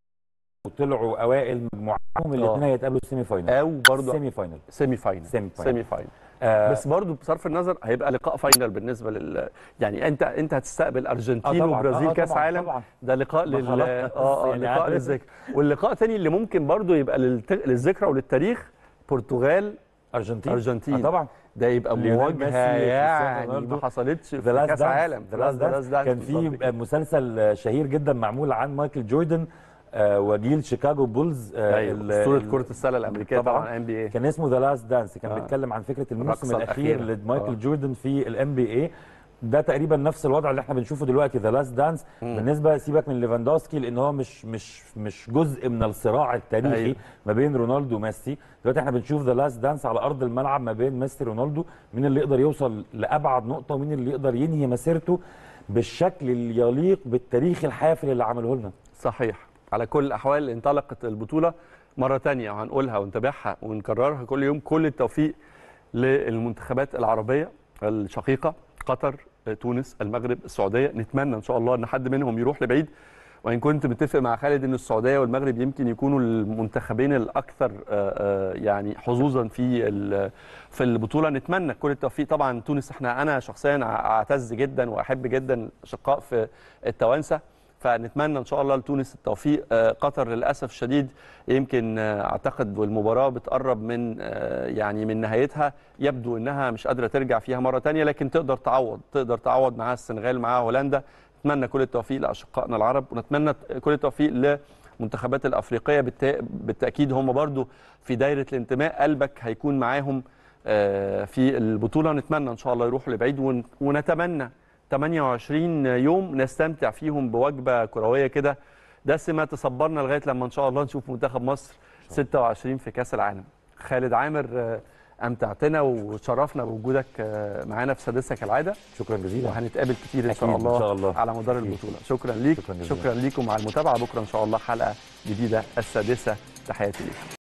وطلعوا اوائل مجموعتهم الاثنين هيتقابلوا السيمي فاينل او برضه سيمي فاينل سيمي فاينل سيمي فاينل. سيمي فاينل آه بس برضه بصرف النظر هيبقى لقاء فاينل بالنسبه لل يعني انت انت هتستقبل ارجنتين طبعاً. وبرازيل آه، كاس طبعاً، عالم طبعاً. ده لقاء ما لل خلاص. اه اه يعني لقاء عارف. للذكرى واللقاء تاني اللي ممكن برضه يبقى للت... للذكرى وللتاريخ برتغال ارجنتين ارجنتين آه طبعا ده يبقى ليونيل مواجهه ميسي، كريستيانو يعني رونالدو. ما حصلتش في ذا لاست كاس عالم ذا لاست The Last Dance كان بالظبط في كده. مسلسل شهير جدا معمول عن مايكل جوردن آه وجيل شيكاغو بولز آه ايوه ال- اسطوره ال- كره السله الامريكيه طبعاً. طبعا ام بي اي كان اسمه ذا لاست دانس كان آه. بيتكلم عن فكره الموسم الرقصة الاخير الأخيرة. لمايكل آه. جوردن في الام بي اي ده تقريبا نفس الوضع اللي احنا بنشوفه دلوقتي ذا لاست دانس بالنسبه سيبك من ليفاندوسكي لان هو مش مش مش جزء من الصراع التاريخي أيوة. ما بين رونالدو وميسي دلوقتي احنا بنشوف ذا لاست دانس على ارض الملعب ما بين ميسي ورونالدو مين اللي يقدر يوصل لابعد نقطه ومين اللي يقدر ينهي مسيرته بالشكل اللي يليق بالتاريخ الحافل اللي عمله لنا صحيح على كل الاحوال انطلقت البطوله مره تانية وهنقولها ونتابعها ونكررها كل يوم كل التوفيق للمنتخبات العربيه الشقيقه قطر تونس المغرب السعوديه نتمنى ان شاء الله ان حد منهم يروح لبعيد وان كنت متفق مع خالد ان السعوديه والمغرب يمكن يكونوا المنتخبين الاكثر آه، آه، يعني حظوظا في ال- في البطوله نتمنى كل التوفيق طبعا تونس احنا انا شخصيا اعتز جدا واحب جدا الاشقاء في التوانسه فنتمنى ان شاء الله لتونس التوفيق آه، قطر للاسف الشديد يمكن آه، اعتقد والمباراه بتقرب من آه، يعني من نهايتها يبدو انها مش قادره ترجع فيها مره تانية لكن تقدر تعوض تقدر تعوض معاها السنغال معاها هولندا نتمنى كل التوفيق لاشقائنا العرب ونتمنى كل التوفيق للمنتخبات الافريقيه بالتا- بالتاكيد هم برضو في دايره الانتماء قلبك هيكون معاهم آه، في البطوله نتمنى ان شاء الله يروحوا لبعيد ون- ونتمنى 28 يوم نستمتع فيهم بوجبه كرويه كده دسمه تصبرنا لغايه لما ان شاء الله نشوف منتخب مصر شاء الله 26 في كاس العالم خالد عامر آه، امتعتنا وشرفنا بوجودك آه، معانا في سادسه كالعاده شكرا جزيلا وهنتقابل كتير ان شاء أكيد، إن الله, شاء الله. على مدار أكيد. البطوله شكرا ليك شكراً شكرا, جزيلاً. شكرا ليكم على المتابعه بكره ان شاء الله حلقه جديده السادسه تحياتي ليكم